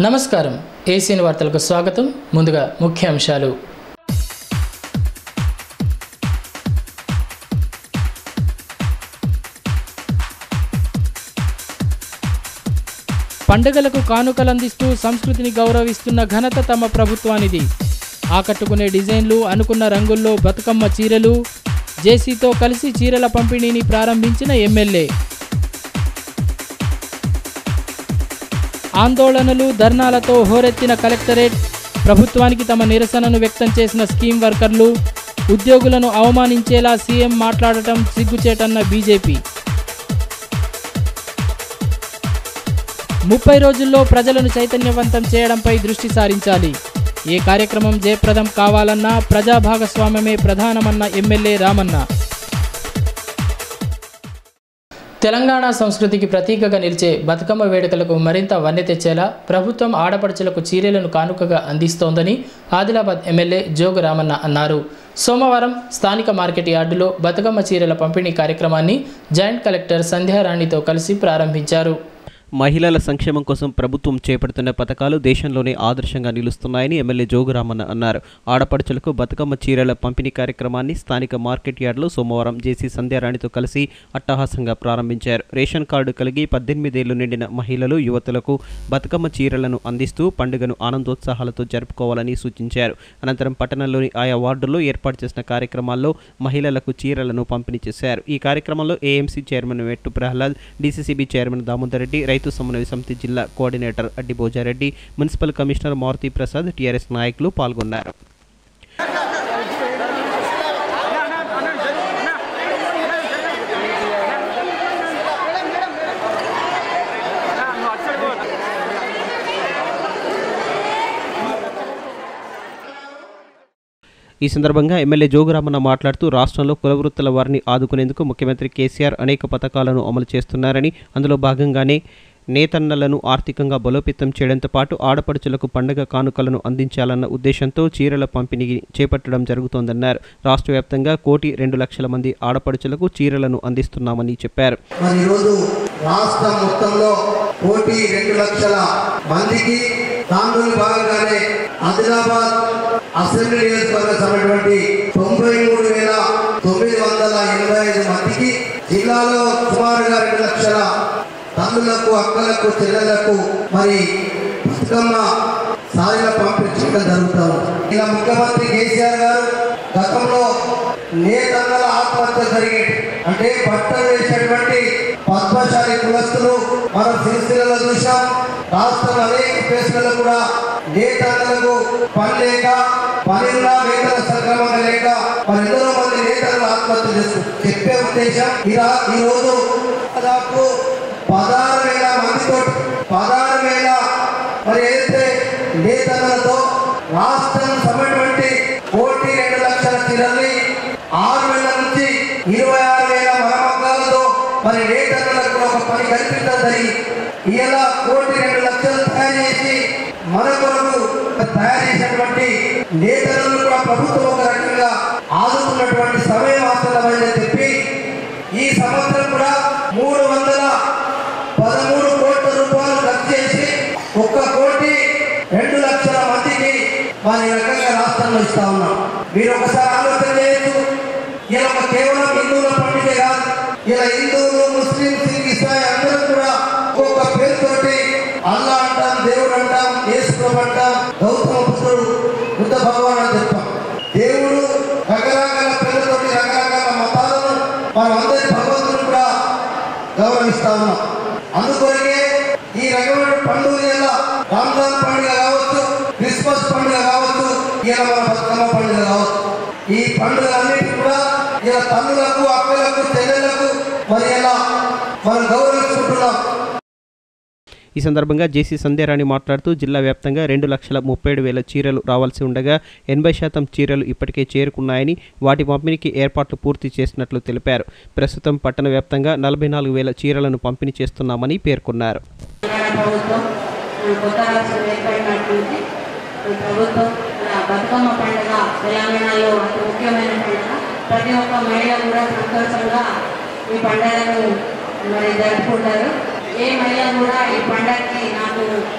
నమస్కారం ఏసీఎన్ వార్తలకు స్వాగతం ముందుగా ముఖ్యాంశాలు పండుగలకు కానుకలందిస్తూ సంస్కృతిని గౌరవిస్తున్న ఘనత తమ ప్రభుత్వానిది ఆకట్టుకునే డిజైన్లు అనుకున్న రంగుల్లో బతుకమ్మ చీరలు జేసీతో కలిసి చీరల పంపిణీని ప్రారంభించిన ఎమ్మెల్యే ఆందోళనలు ధర్నాలతో హోరెత్తిన కలెక్టరేట్ ప్రభుత్వానికి తమ నిరసనను వ్యక్తం చేసిన స్కీమ్ వర్కర్లు ఉద్యోగులను అవమానించేలా సీఎం మాట్లాడటం సిగ్గుచేటన్న బీజేపీ ముప్పై రోజుల్లో ప్రజలను చైతన్యవంతం చేయడంపై దృష్టి సారించాలి ఏ కార్యక్రమం జయప్రదం కావాలన్నా ప్రజా భాగస్వామ్యమే ప్రధానమన్న ఎమ్మెల్యే రామన్న తెలంగాణ సంస్కృతికి ప్రతీకగా నిలిచే బతుకమ్మ వేడుకలకు మరింత వన్నె తెచ్చేలా ప్రభుత్వం ఆడపడుచులకు చీరలను కానుకగా అందిస్తోందని ఆదిలాబాద్ ఎమ్మెల్యే జోగు రామన్న అన్నారు సోమవారం స్థానిక మార్కెట్ యార్డులో బతుకమ్మ చీరల పంపిణీ కార్యక్రమాన్ని జాయింట్ కలెక్టర్ సంధ్యారాణితో కలిసి ప్రారంభించారు మహిళల సంక్షేమం కోసం ప్రభుత్వం చేపడుతున్న పథకాలు దేశంలోనే ఆదర్శంగా నిలుస్తున్నాయని ఎమ్మెల్యే జోగురామన్న అన్నారు ఆడపడుచులకు బతుకమ్మ చీరల పంపిణీ కార్యక్రమాన్ని స్థానిక మార్కెట్ యార్డులో సోమవారం జేసీ సంధ్యారాణితో కలిసి అట్టహాసంగా ప్రారంభించారు రేషన్ కార్డు కలిగి పద్దెనిమిదేళ్లు నిండిన మహిళలు యువతులకు బతుకమ్మ చీరలను అందిస్తూ పండుగను ఆనందోత్సాహాలతో జరుపుకోవాలని సూచించారు అనంతరం పట్టణంలోని ఆయా వార్డుల్లో ఏర్పాటు చేసిన కార్యక్రమాల్లో మహిళలకు చీరలను పంపిణీ చేశారు ఈ కార్యక్రమంలో AMC chairman Vettu Prahlad DCCB chairman Damodar Reddy రైతు సమన్వయ సమితి జిల్లా coordinator Addi Bhojareddy municipal commissioner Maruthi Prasad TRS నాయకులు పాల్గొన్నారు ఈ సందర్భంగా ఎమ్మెల్యే జోగురామన్న మాట్లాడుతూ రాష్ట్రంలో కులవృత్తుల వారిని ఆదుకునేందుకు ముఖ్యమంత్రి కేసీఆర్ అనేక పథకాలను అమలు చేస్తున్నారని అందులో భాగంగానే నేతన్నలను ఆర్థికంగా బలోపేతం చేయడంతో పాటు ఆడపడుచులకు పండగ కానుకలను అందించాలన్న ఉద్దేశంతో చీరల పంపిణీ చేపట్టడం జరుగుతోందన్నారు రాష్ట్ర వ్యాప్తంగా కోటి రెండు లక్షల మంది ఆడపడుచులకు చీరలను అందిస్తున్నామని చెప్పారు మరి ఈరోజు రాష్ట్రం మొత్తంలో కోటి రెండు లక్షల మందికి దాంట్లో భాగంగానే ఆదిలాబాద్ అసెంబ్లీ నియోజకవర్గ సభటువంటి తొంభై మూడు వేల తొమ్మిది వందల ఎనభై ఐదు మందికి జిల్లాలో సుమారుగా రెండు లక్షల తల్లులకు అక్కలకు చెల్లెలకు మరి బతుకమ్మ సారీల పంపించడం జరుగుతాం ఇలా ముఖ్యమంత్రి కేసీఆర్ గారు గతంలో నేతన్నల ఆత్మహత్య జరిగేది అంటే బట్టలు వేసేటువంటి పద్మశాలి కులస్తులు మనం సిరిసిల్లలో చూసాం రాష్ట్రం అనేక ప్లేసులలో కూడా నేతన్నలకు పని లేక పని ఉన్నా వేతన సక్రమంగా లేక మరి ఎందరో మంది నేతలు ఆత్మహత్య చేస్తారు చెప్పే ఉద్దేశం ఇలా ఈ రోజు దాదాపు పదహారు వేల మందితో పదహారు వేల మరి ఏదైతే నేతలతో రాష్ట్రం సమైనటువంటి కోటి రెండు లక్షల చీరల్ని ఆరు వేల నుంచి ఇరవై ఆరు వేల మరమకాలతో మరి నేతలకు ఒక పని కల్పించడం జరిగింది ఇలా కోటి రెండు లక్షలు తయారు చేసి మన కొరకు తయారు చేసినటువంటి నేతలను కూడా ప్రభుత్వం ఒక రకంగా ఆదుతున్నటువంటి సమయం ఆసన్నమైందని చెప్పి ఈ సంవత్సరం కూడా మూడు వందల పదమూడు కోట్ల రూపాయలు ఖర్చు చేసి ఒక్క కోటి రెండు లక్షల మందికి మరి ఈ రకంగా రాష్ట్రంలో ఇస్తా ఉన్నాం మీరు ఒకసారి ఆలోచన చేయొచ్చు ఇలా ఒక కేవలం హిందువుల పండుగ కాదు ఇలా హిందువులు ముస్లిం సింగ్ ఇస్రాయల్ అందరూ కూడా ఒక్కొక్క పేరుతోటి అల్లా అంటాం దేవుడు అంటాం యేసుప్రభు అంటాం గౌతమ పుత్రుడు బుద్ధ భగవాన్ అని చెప్తాం దేవుడు రకరకాల పేర్లతోటి రకరకాల మతాలను మనం అందరి భగవంతుని కూడా గౌరవిస్తా ఉన్నాం అందుకొరకే ఈ రకమైన పండుగ ఎలా రంజాన్ పండుగ కావచ్చు క్రిస్మస్ పండుగ కావచ్చు ఇలా మన బతుకమ్మ పండుగ కావచ్చు ఈ పండుగలన్నిటి కూడా ఇలా తల్లులకు అక్కలకు చెల్లెలకు మరి ఎలా మనం గౌరవించుకుంటున్నాం ఈ సందర్భంగా జేసీ సంధ్యారాణి మాట్లాడుతూ జిల్లా వ్యాప్తంగా రెండు లక్షల ముప్పై ఏడు వేల చీరలు రావాల్సి ఉండగా ఎనభై శాతం చీరలు ఇప్పటికే చేరుకున్నాయని వాటి పంపిణీకి ఏర్పాట్లు పూర్తి చేసినట్లు తెలిపారు ప్రస్తుతం పట్టణ వ్యాప్తంగా నలభై నాలుగు వేల చీరలను పంపిణీ చేస్తున్నామని పేర్కొన్నారు తెలంగాణ ప్రభుత్వం మన కొత్త రాష్ట్రం ఏర్పడినటువంటి ఈ ప్రభుత్వం మన బతుకమ్మ పండుగ తెలంగాణలో అతి ముఖ్యమైన పండుగ ప్రతి ఒక్క మహిళ కూడా సంతోషంగా ఈ పండుగను మరి జరుపుకుంటారు ఏ మహిళ కూడా ఈ పండుగకి నాకు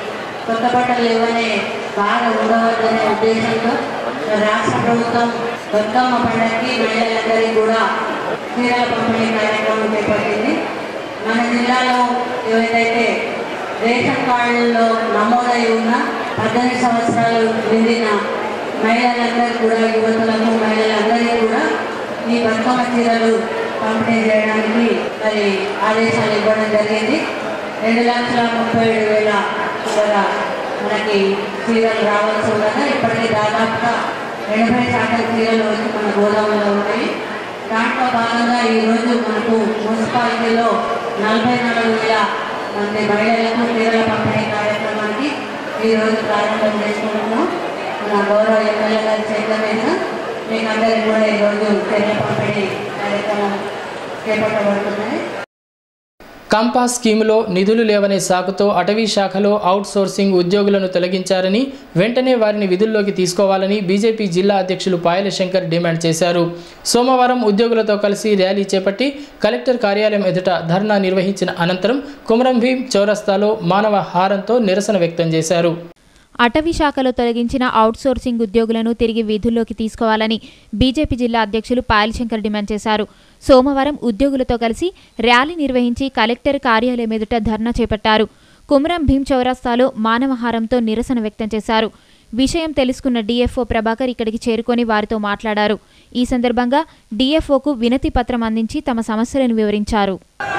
కొత్త బట్టలు ఇవ్వనే బాగా ఉండవద్దనే ఉద్దేశంతో రాష్ట్ర ప్రభుత్వం బతుకమ్మ పండుగకి మహిళలందరికీ కూడా చీరల పంపిణీ కార్యక్రమం చేపట్టింది మన జిల్లాలో ఏవైతే రేషన్ కార్డుల్లో నమోదై ఉన్న పద్దెనిమిది సంవత్సరాలు నిండిన మహిళలందరూ కూడా యువతులకు మహిళలందరికీ కూడా ఈ బతుకమ్మ చీరలు పంపిణీ చేయడానికి మరి ఆదేశాలు ఇవ్వడం జరిగింది రెండు లక్షల ముప్పై ఏడు వేల చిల్లర మనకి చీరలు రావాల్సి ఉండగా ఇప్పటికీ దాదాపుగా ఎనభై శాతం చీరలు వచ్చి మన గోదాములో ఉన్నాయి దాంట్లో భాగంగా ఈరోజు మనకు మున్సిపాలిటీలో నలభై నాలుగు వేల మంది మహిళలకు చీరల పంపిణీ కార్యక్రమానికి ఈరోజు ప్రారంభం చేసుకుంటున్నాం మన గౌరవ ఎమ్మెల్యే గారి చేతుల మీద మీకు అందరికీ కూడా ఈరోజు చీరల పంపిణీ కార్యక్రమం చేపట్టబడుతున్నాయి కంపా స్కీములో నిధులు లేవనే సాకుతో అటవీ శాఖలో అవుట్ సోర్సింగ్ ఉద్యోగులను తొలగించారని వెంటనే వారిని విధుల్లోకి తీసుకోవాలని బీజేపీ జిల్లా అధ్యక్షులు పాయల శంకర్ డిమాండ్ చేశారు సోమవారం ఉద్యోగులతో కలిసి ర్యాలీ చేపట్టి కలెక్టర్ కార్యాలయం ఎదుట ధర్నా నిర్వహించిన అనంతరం కుమరం భీం చౌరస్తాలో మానవ హారంతో నిరసన వ్యక్తం చేశారు అటవీ శాఖలో తొలగించిన అవుట్సోర్సింగ్ ఉద్యోగులను తిరిగి విధుల్లోకి తీసుకోవాలని బీజేపీ జిల్లా అధ్యక్షులు పాయలశంకర్ డిమాండ్ చేశారు సోమవారం ఉద్యోగులతో కలిసి ర్యాలీ నిర్వహించి కలెక్టర్ కార్యాలయం ఎదుట ధర్నా చేపట్టారు కుమరం భీం చౌరస్తాలో మానవహారంతో నిరసన వ్యక్తం చేశారు విషయం తెలుసుకున్న డీఎఫ్ఓ ప్రభాకర్ ఇక్కడికి చేరుకొని వారితో మాట్లాడారు ఈ సందర్భంగా డీఎఫ్ఓకు వినతి పత్రం అందించి తమ సమస్యలను వివరించారు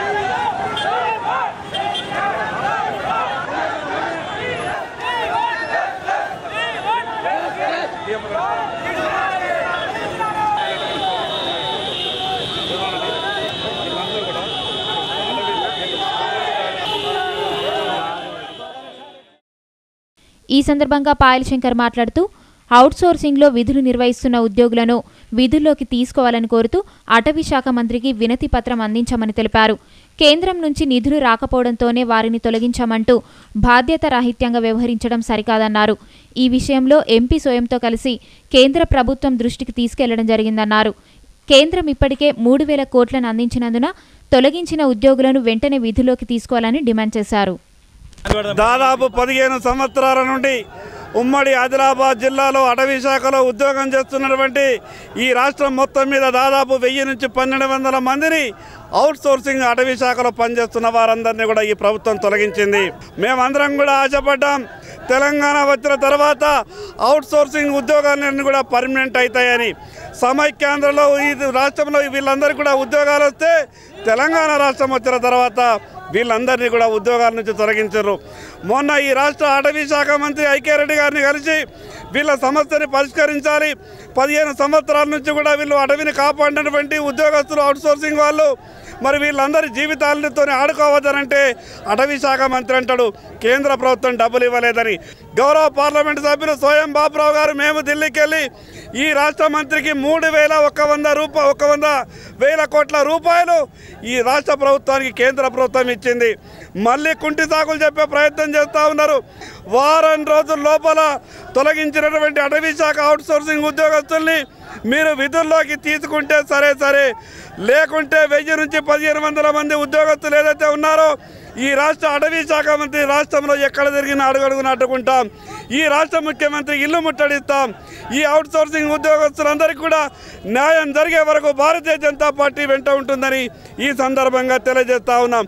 ఈ సందర్భంగా పాయల్ శంకర్ మాట్లాడుతూ అవుట్సోర్సింగ్లో విధులు నిర్వహిస్తున్న ఉద్యోగులను విధుల్లోకి తీసుకోవాలని కోరుతూ అటవీ శాఖ మంత్రికి వినతి పత్రం అందించామని తెలిపారు కేంద్రం నుంచి నిధులు రాకపోవడంతోనే వారిని తొలగించామంటూ బాధ్యత రాహిత్యంగా వ్యవహరించడం సరికాదన్నారు ఈ విషయంలో ఎంపీ సోయంతో కలిసి కేంద్ర ప్రభుత్వం దృష్టికి తీసుకెళ్లడం జరిగిందన్నారు కేంద్రం ఇప్పటికే మూడు వేల కోట్లను అందించినందున తొలగించిన ఉద్యోగులను వెంటనే విధుల్లోకి తీసుకోవాలని డిమాండ్ చేశారు దాదాపు పదిహేను సంవత్సరాల నుండి ఉమ్మడి ఆదిలాబాద్ జిల్లాలో అటవీ శాఖలో ఉద్యోగం చేస్తున్నటువంటి ఈ రాష్ట్రం మొత్తం మీద దాదాపు వెయ్యి నుంచి పన్నెండు వందల మందిని అవుట్ సోర్సింగ్ అటవీ శాఖలో పనిచేస్తున్న వారందరినీ కూడా ఈ ప్రభుత్వం తొలగించింది మేమందరం కూడా ఆశపడ్డాం తెలంగాణ వచ్చిన తర్వాత అవుట్ సోర్సింగ్ ఉద్యోగాలన్నీ కూడా పర్మనెంట్ అవుతాయని సమైక్యాంధ్రలో ఈ రాష్ట్రంలో వీళ్ళందరికీ కూడా ఉద్యోగాలు వస్తే తెలంగాణ రాష్ట్రం వచ్చిన తర్వాత వీళ్ళందరినీ కూడా ఉద్యోగాల నుంచి తొలగించారు మొన్న ఈ రాష్ట్ర అటవీ శాఖ మంత్రి ఐకే రెడ్డి గారిని కలిసి వీళ్ళ సమస్యని పరిష్కరించాలి పదిహేను సంవత్సరాల నుంచి కూడా వీళ్ళు అటవీని కాపాడినటువంటి ఉద్యోగస్తులు అవుట్సోర్సింగ్ వాళ్ళు మరి వీళ్ళందరి జీవితాలతో ఆడుకోవద్దనంటే అటవీ శాఖ మంత్రి అంటాడు కేంద్ర ప్రభుత్వం డబ్బులు ఇవ్వలేదని గౌరవ పార్లమెంట్ సభ్యులు సోయం బాబురావు గారు మేము ఢిల్లీకి వెళ్ళి ఈ రాష్ట్ర మంత్రికి మూడు వేల ఒక వంద రూప ఒక వంద వేల కోట్ల రూపాయలు ఈ రాష్ట్ర ప్రభుత్వానికి కేంద్ర ప్రభుత్వం ఇచ్చింది మళ్ళీ కుంటి సాకులు చెప్పే ప్రయత్నం చేస్తూ ఉన్నారు వారం రోజుల లోపల తొలగించినటువంటి అటవీ శాఖ అవుట్సోర్సింగ్ ఉద్యోగస్తుల్ని మీరు విధుల్లోకి తీసుకుంటే సరే సరే లేకుంటే వెయ్యి నుంచి పదిహేను వందల మంది ఉద్యోగస్తులు ఏదైతే ఉన్నారో ఈ రాష్ట్ర అటవీ శాఖ మంత్రి రాష్ట్రంలో ఎక్కడ జరిగినా అడుగడుగున అడ్డుకుంటాం ఈ రాష్ట్ర ముఖ్యమంత్రి ఇల్లు ముట్టడిస్తాం ఈ అవుట్ సోర్సింగ్ ఉద్యోగస్తులందరికీ కూడా న్యాయం జరిగే వరకు భారతీయ జనతా పార్టీ వెంట ఉంటుందని ఈ సందర్భంగా తెలియజేస్తా ఉన్నాం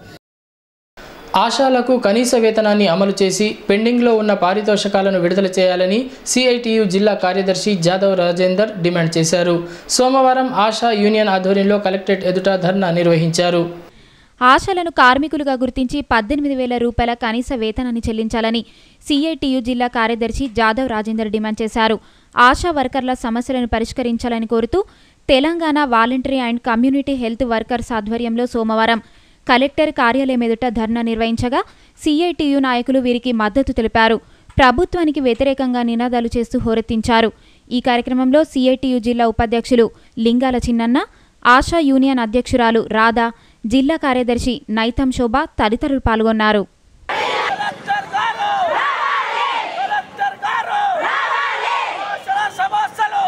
ఆశాలకు కనీస వేతనాన్ని అమలు చేసి పెండింగ్లో ఉన్న పారితోషకాలను విడుదల చేయాలని సిఐటియు జిల్లా కార్యదర్శి జాదవ్ రాజేందర్ డిమాండ్ చేశారు సోమవారం ఆశా యూనియన్ ఆధ్వర్యంలో కలెక్టరేట్ ఎదుట ధర్నా నిర్వహించారు ఆశలను కార్మికులుగా గుర్తించి పద్దెనిమిది వేల రూపాయల కనీస వేతనాన్ని చెల్లించాలని సిఐటియు జిల్లా కార్యదర్శి జాదవ్ రాజేందర్ డిమాండ్ చేశారు ఆశా వర్కర్ల సమస్యలను పరిష్కరించాలని కోరుతూ Telangana voluntary and community health workers ఆధ్వర్యంలో సోమవారం కలెక్టర్ కార్యాలయం ఎదుట ధర్నా నిర్వహించగా సిఐటియు నాయకులు వీరికి మద్దతు తెలిపారు ప్రభుత్వానికి వ్యతిరేకంగా నినాదాలు చేస్తూ హోరెత్తించారు ఈ కార్యక్రమంలో సిఐటియు జిల్లా ఉపాధ్యక్షులు లింగాల చిన్నన్న ఆశా యూనియన్ అధ్యక్షురాలు రాధా జిల్లా కార్యదర్శి నైతం శోభ తదితరులు పాల్గొన్నారు కలెక్టర్ గారు కలెక్టర్ గారు ఆశల సమస్యలు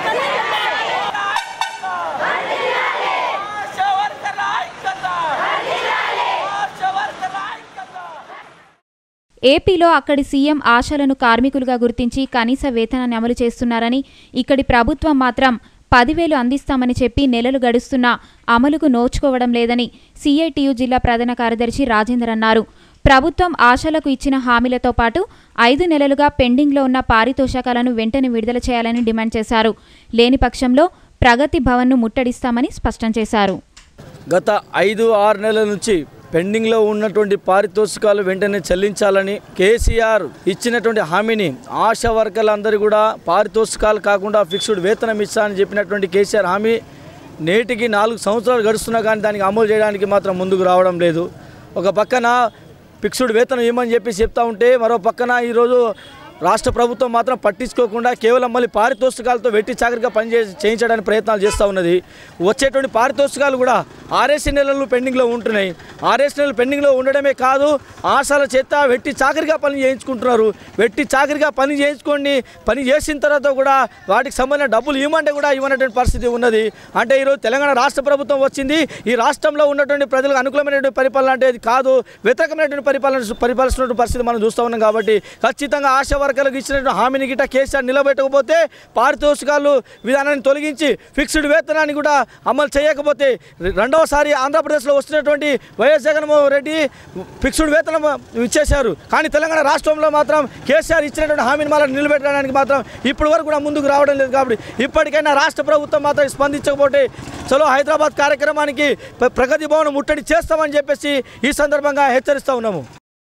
ఆశ వర్కర్ల ఐక్యత ఆశ వర్కర్ల ఐక్యత ఏపీలో అక్కడి సీఎం ఆశలను కార్మికులుగా గుర్తించి కనీస వేతనాన్ని అమలు చేస్తున్నారని ఇక్కడి ప్రభుత్వం మాత్రం పదివేలు అందిస్తామని చెప్పి నెలలు గడుస్తున్నా అమలుకు నోచుకోవడం లేదని సిఐటియు జిల్లా ప్రధాన కార్యదర్శి రాజేందర్ అన్నారు ప్రభుత్వం ఆశలకు ఇచ్చిన హామీలతో పాటు ఐదు నెలలుగా పెండింగ్లో ఉన్న పారితోషకాలను వెంటనే విడుదల చేయాలని డిమాండ్ చేశారు లేని పక్షంలో ప్రగతి భవన్ను ముట్టడిస్తామని స్పష్టం చేశారు గత ఐదు ఆరు నెలల నుంచి పెండింగ్లో ఉన్నటువంటి పారితోషికాలు వెంటనే చెల్లించాలని కేసీఆర్ ఇచ్చినటువంటి హామీని ఆశా వర్కర్లందరూ కూడా పారితోషికాలు కాకుండా ఫిక్స్డ్ వేతనం ఇస్తానని చెప్పినటువంటి కేసీఆర్ హామీ నేటికి నాలుగు సంవత్సరాలు గడుస్తున్నా కానీ దానికి అమలు చేయడానికి మాత్రం ముందుకు రావడం లేదు ఒక పక్కన ఫిక్స్డ్ వేతనం ఇవ్వమని చెప్పి చెప్తా ఉంటే మరో పక్కన ఈరోజు రాష్ట్ర ప్రభుత్వం మాత్రం పట్టించుకోకుండా కేవలం మళ్ళీ పారితోషికాలతో వెట్టి చాకరిగా పనిచే చేయించడానికి ప్రయత్నాలు చేస్తూ ఉన్నది వచ్చేటువంటి పారితోషికాలు కూడా ఆర్ఎస్సీ నెలలు పెండింగ్లో ఉంటున్నాయి ఆర్ఎస్ నెలలు పెండింగ్లో ఉండడమే కాదు ఆశాల చేత వెట్టి చాకరిగా పని చేయించుకుంటున్నారు వెట్టి చాకరిగా పని చేయించుకొని పని చేసిన తర్వాత కూడా వాటికి సంబంధించిన డబ్బులు ఇవ్వమంటే కూడా ఇవ్వనటువంటి పరిస్థితి ఉన్నది అంటే ఈరోజు తెలంగాణ రాష్ట్ర ప్రభుత్వం వచ్చింది ఈ రాష్ట్రంలో ఉన్నటువంటి ప్రజలకు అనుకూలమైనటువంటి పరిపాలన అంటే అది కాదు వ్యతిరేకమైనటువంటి పరిపాలన పరిపాలిస్తున్నటువంటి పరిస్థితి మనం చూస్తూ ఉన్నాం కాబట్టి ఖచ్చితంగా ఆశా వర్గాలకు ఇచ్చినటువంటి హామీని గిట్ట కేసీఆర్ నిలబెట్టకపోతే పారితోషికాలు విధానాన్ని తొలగించి ఫిక్స్డ్ వేతనాన్ని కూడా అమలు చేయకపోతే రెండవసారి ఆంధ్రప్రదేశ్లో వస్తున్నటువంటి వైఎస్ జగన్మోహన్ రెడ్డి ఫిక్స్డ్ వేతనం ఇచ్చేశారు కానీ తెలంగాణ రాష్ట్రంలో మాత్రం కేసీఆర్ ఇచ్చినటువంటి హామీని మళ్ళీ నిలబెట్టడానికి మాత్రం ఇప్పటి వరకు కూడా ముందుకు రావడం లేదు కాబట్టి ఇప్పటికైనా రాష్ట్ర ప్రభుత్వం మాత్రం స్పందించకపోతే చలో హైదరాబాద్ కార్యక్రమానికి ప్ర- ప్రగతి భవన్ ముట్టడి చేస్తామని చెప్పేసి ఈ సందర్భంగా హెచ్చరిస్తూ ఉన్నాము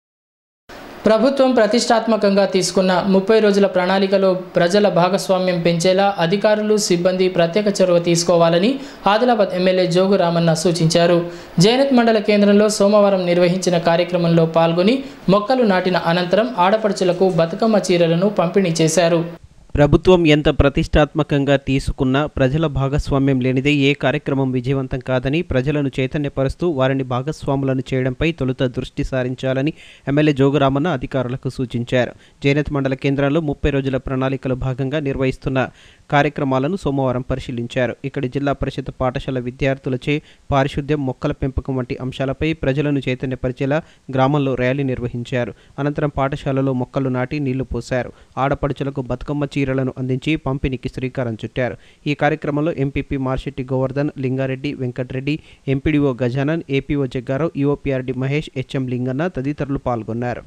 ప్రభుత్వం ప్రతిష్టాత్మకంగా తీసుకున్న ముప్పై రోజుల ప్రణాళికలో ప్రజల భాగస్వామ్యం పెంచేలా అధికారులు సిబ్బంది ప్రత్యేక చొరవ తీసుకోవాలని ఆదిలాబాద్ ఎమ్మెల్యే జోగు రామన్న సూచించారు జైనత్ మండల కేంద్రంలో సోమవారం నిర్వహించిన కార్యక్రమంలో పాల్గొని మొక్కలు నాటిన అనంతరం ఆడపడుచులకు బతుకమ్మ చీరలను పంపిణీ చేశారు ప్రభుత్వం ఎంత ప్రతిష్టాత్మకంగా తీసుకున్నా ప్రజల భాగస్వామ్యం లేనిదే ఏ కార్యక్రమం విజయవంతం కాదని ప్రజలను చైతన్యపరుస్తూ వారిని భాగస్వాములను చేయడంపై తొలుత దృష్టి సారించాలని ఎమ్మెల్యే జోగురామన్న అధికారులకు సూచించారు జైనత్ మండల కేంద్రంలో ముప్పై రోజుల ప్రణాళికలో భాగంగా నిర్వహిస్తున్న కార్యక్రమాలను సోమవారం పరిశీలించారు ఇక్కడి జిల్లా పరిషత్ పాఠశాల విద్యార్థులచే పారిశుద్ధ్యం మొక్కల పెంపకం వంటి అంశాలపై ప్రజలను చైతన్యపరిచేలా గ్రామంలో ర్యాలీ నిర్వహించారు అనంతరం పాఠశాలలో మొక్కలు నాటి నీళ్లు పోశారు ఆడపడుచులకు బతుకమ్మ చీరలను అందించి పంపిణీకి శ్రీకారం చుట్టారు ఈ కార్యక్రమంలో MPP Marshetti Govardhan Lingareddy Venkatareddy MPDO Gajanan APO Jaggarao EOPRD Mahesh HM Linganna తదితరులు పాల్గొన్నారు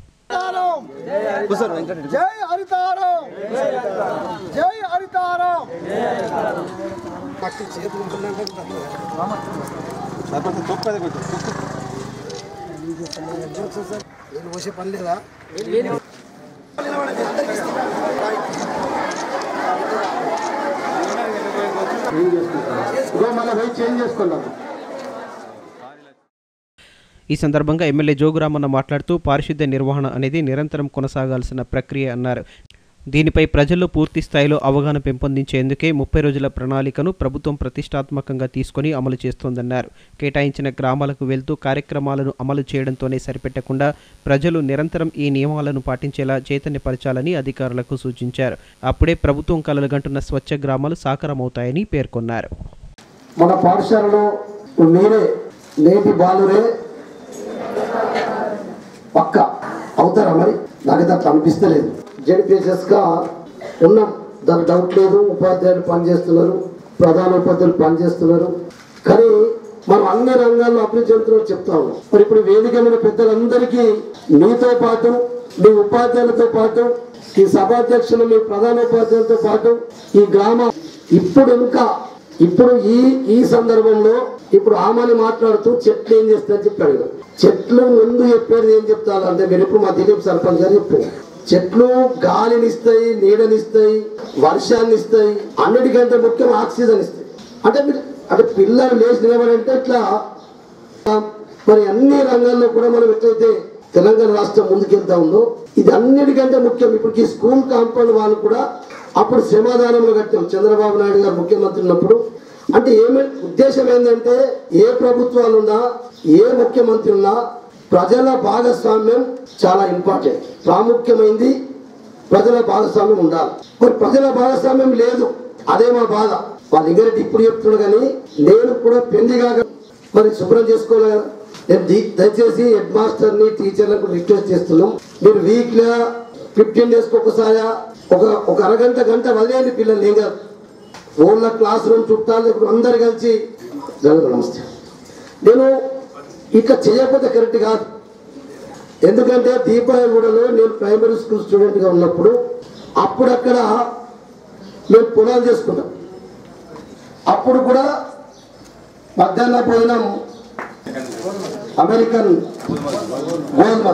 జై హరితారం జై హరితారం నేను పోసే పని లేదా ఇగో మళ్ళీ పోయి చేంజ్ చేసుకున్నాను ఈ సందర్భంగా ఎమ్మెల్యే జోగురామన్న మాట్లాడుతూ పారిశుద్ధ్య నిర్వహణ అనేది నిరంతరం కొనసాగాల్సిన ప్రక్రియ అన్నారు దీనిపై ప్రజల్లో పూర్తి స్థాయిలో అవగాహన పెంపొందించేందుకే ముప్పై రోజుల ప్రణాళికను ప్రభుత్వం ప్రతిష్టాత్మకంగా తీసుకొని అమలు చేస్తోందన్నారు కేటాయించిన గ్రామాలకు వెళ్తూ కార్యక్రమాలను అమలు చేయడంతోనే సరిపెట్టకుండా ప్రజలు నిరంతరం ఈ నియమాలను పాటించేలా చైతన్యపరచాలని అధికారులకు సూచించారు అప్పుడే ప్రభుత్వం కలలుగంటున్న స్వచ్ఛ గ్రామాలు సాకారమవుతాయని పేర్కొన్నారు మన పాఠశాలలో మీరే నేటి బాలురే పక్క అవుతారా మరి నాకైతే అట్లా అనిపిస్తలేదు జడ్పిహెచ్ఎస్గా ఉన్నాం దానికి డౌట్ లేదు ఉపాధ్యాయులు పనిచేస్తున్నారు ప్రధాన ఉపాధ్యాయులు పనిచేస్తున్నారు కానీ మనం అన్ని రంగాల్లో అభివృద్ధి చెందుతున్నారు చెప్తా ఉన్నాం మరి ఇప్పుడు వేదిక మీద పెద్దలందరికీ మీతో పాటు మీ ఉపాధ్యాయులతో పాటు ఈ సభాధ్యక్షులు మీ ప్రధాన ఉపాధ్యాయులతో పాటు ఈ గ్రామ ఇప్పుడు ఇంకా ఇప్పుడు ఈ ఈ సందర్భంలో ఇప్పుడు ఆమెని మాట్లాడుతూ చెట్లు ఏం చేస్తారని చెప్పాడు చెట్లు ముందు చెప్పేది ఏం చెప్తారు అంటే మీరు ఇప్పుడు మా దిలీప్ సర్పంచ్ గారు చెప్పారు చెట్లు గాలినిస్తాయి నీడనిస్తాయి వర్షాన్ని ఇస్తాయి అన్నిటికంటే ముఖ్యం ఆక్సిజన్ ఇస్తాయి అంటే మీరు అంటే పిల్లలు లేచి నిలబడంటే ఇట్లా మరి అన్ని రంగాల్లో కూడా మనం ఎట్లయితే తెలంగాణ రాష్ట్రం ముందుకెళ్తా ఉందో ఇది అన్నిటికంటే ముఖ్యం ఇప్పుడు ఈ స్కూల్ కాంపౌండ్ వాళ్ళు కూడా అప్పుడు శ్రమాదానంలో కట్టాం చంద్రబాబు నాయుడు గారు ముఖ్యమంత్రి ఉన్నప్పుడు అంటే ఏమి ఉద్దేశం ఏంటంటే ఏ ప్రభుత్వాలు ఉన్నా ఏ ముఖ్యమంత్రి ఉన్నా ప్రజల భాగస్వామ్యం చాలా ఇంపార్టెంట్ ప్రాముఖ్యమైంది ప్రజల భాగస్వామ్యం ఉండాలి మరి ప్రజల భాగస్వామ్యం లేదు అదే మా బాధ వాళ్ళ లింగారెడ్డి ఇప్పుడు చెప్తున్నాడు కానీ నేను కూడా పెళ్లి కాక మరి శుభ్రం చేసుకోవాలి కదా నేను దీ- దయచేసి హెడ్ మాస్టర్ని టీచర్లకు రిక్వెస్ట్ చేస్తున్నాం మీరు వీక్లో ఫిఫ్టీన్ డేస్కి ఒకసారి ఒక ఒక అరగంట గంట వదిలేయండి పిల్లలు ఏం కాదు ఓన్ల క్లాస్ రూమ్ చుట్టాలు ఇప్పుడు అందరు కలిసి జరుగు నమస్తే నేను ఇట్లా చేయకపోతే కరెక్ట్ కాదు ఎందుకంటే దీపాయగూడలో నేను ప్రైమరీ స్కూల్ స్టూడెంట్గా ఉన్నప్పుడు అప్పుడు అక్కడ మేము పొలాలు చేసుకుంటాం అప్పుడు కూడా మధ్యాహ్న భోజనం అమెరికన్ గోధుమ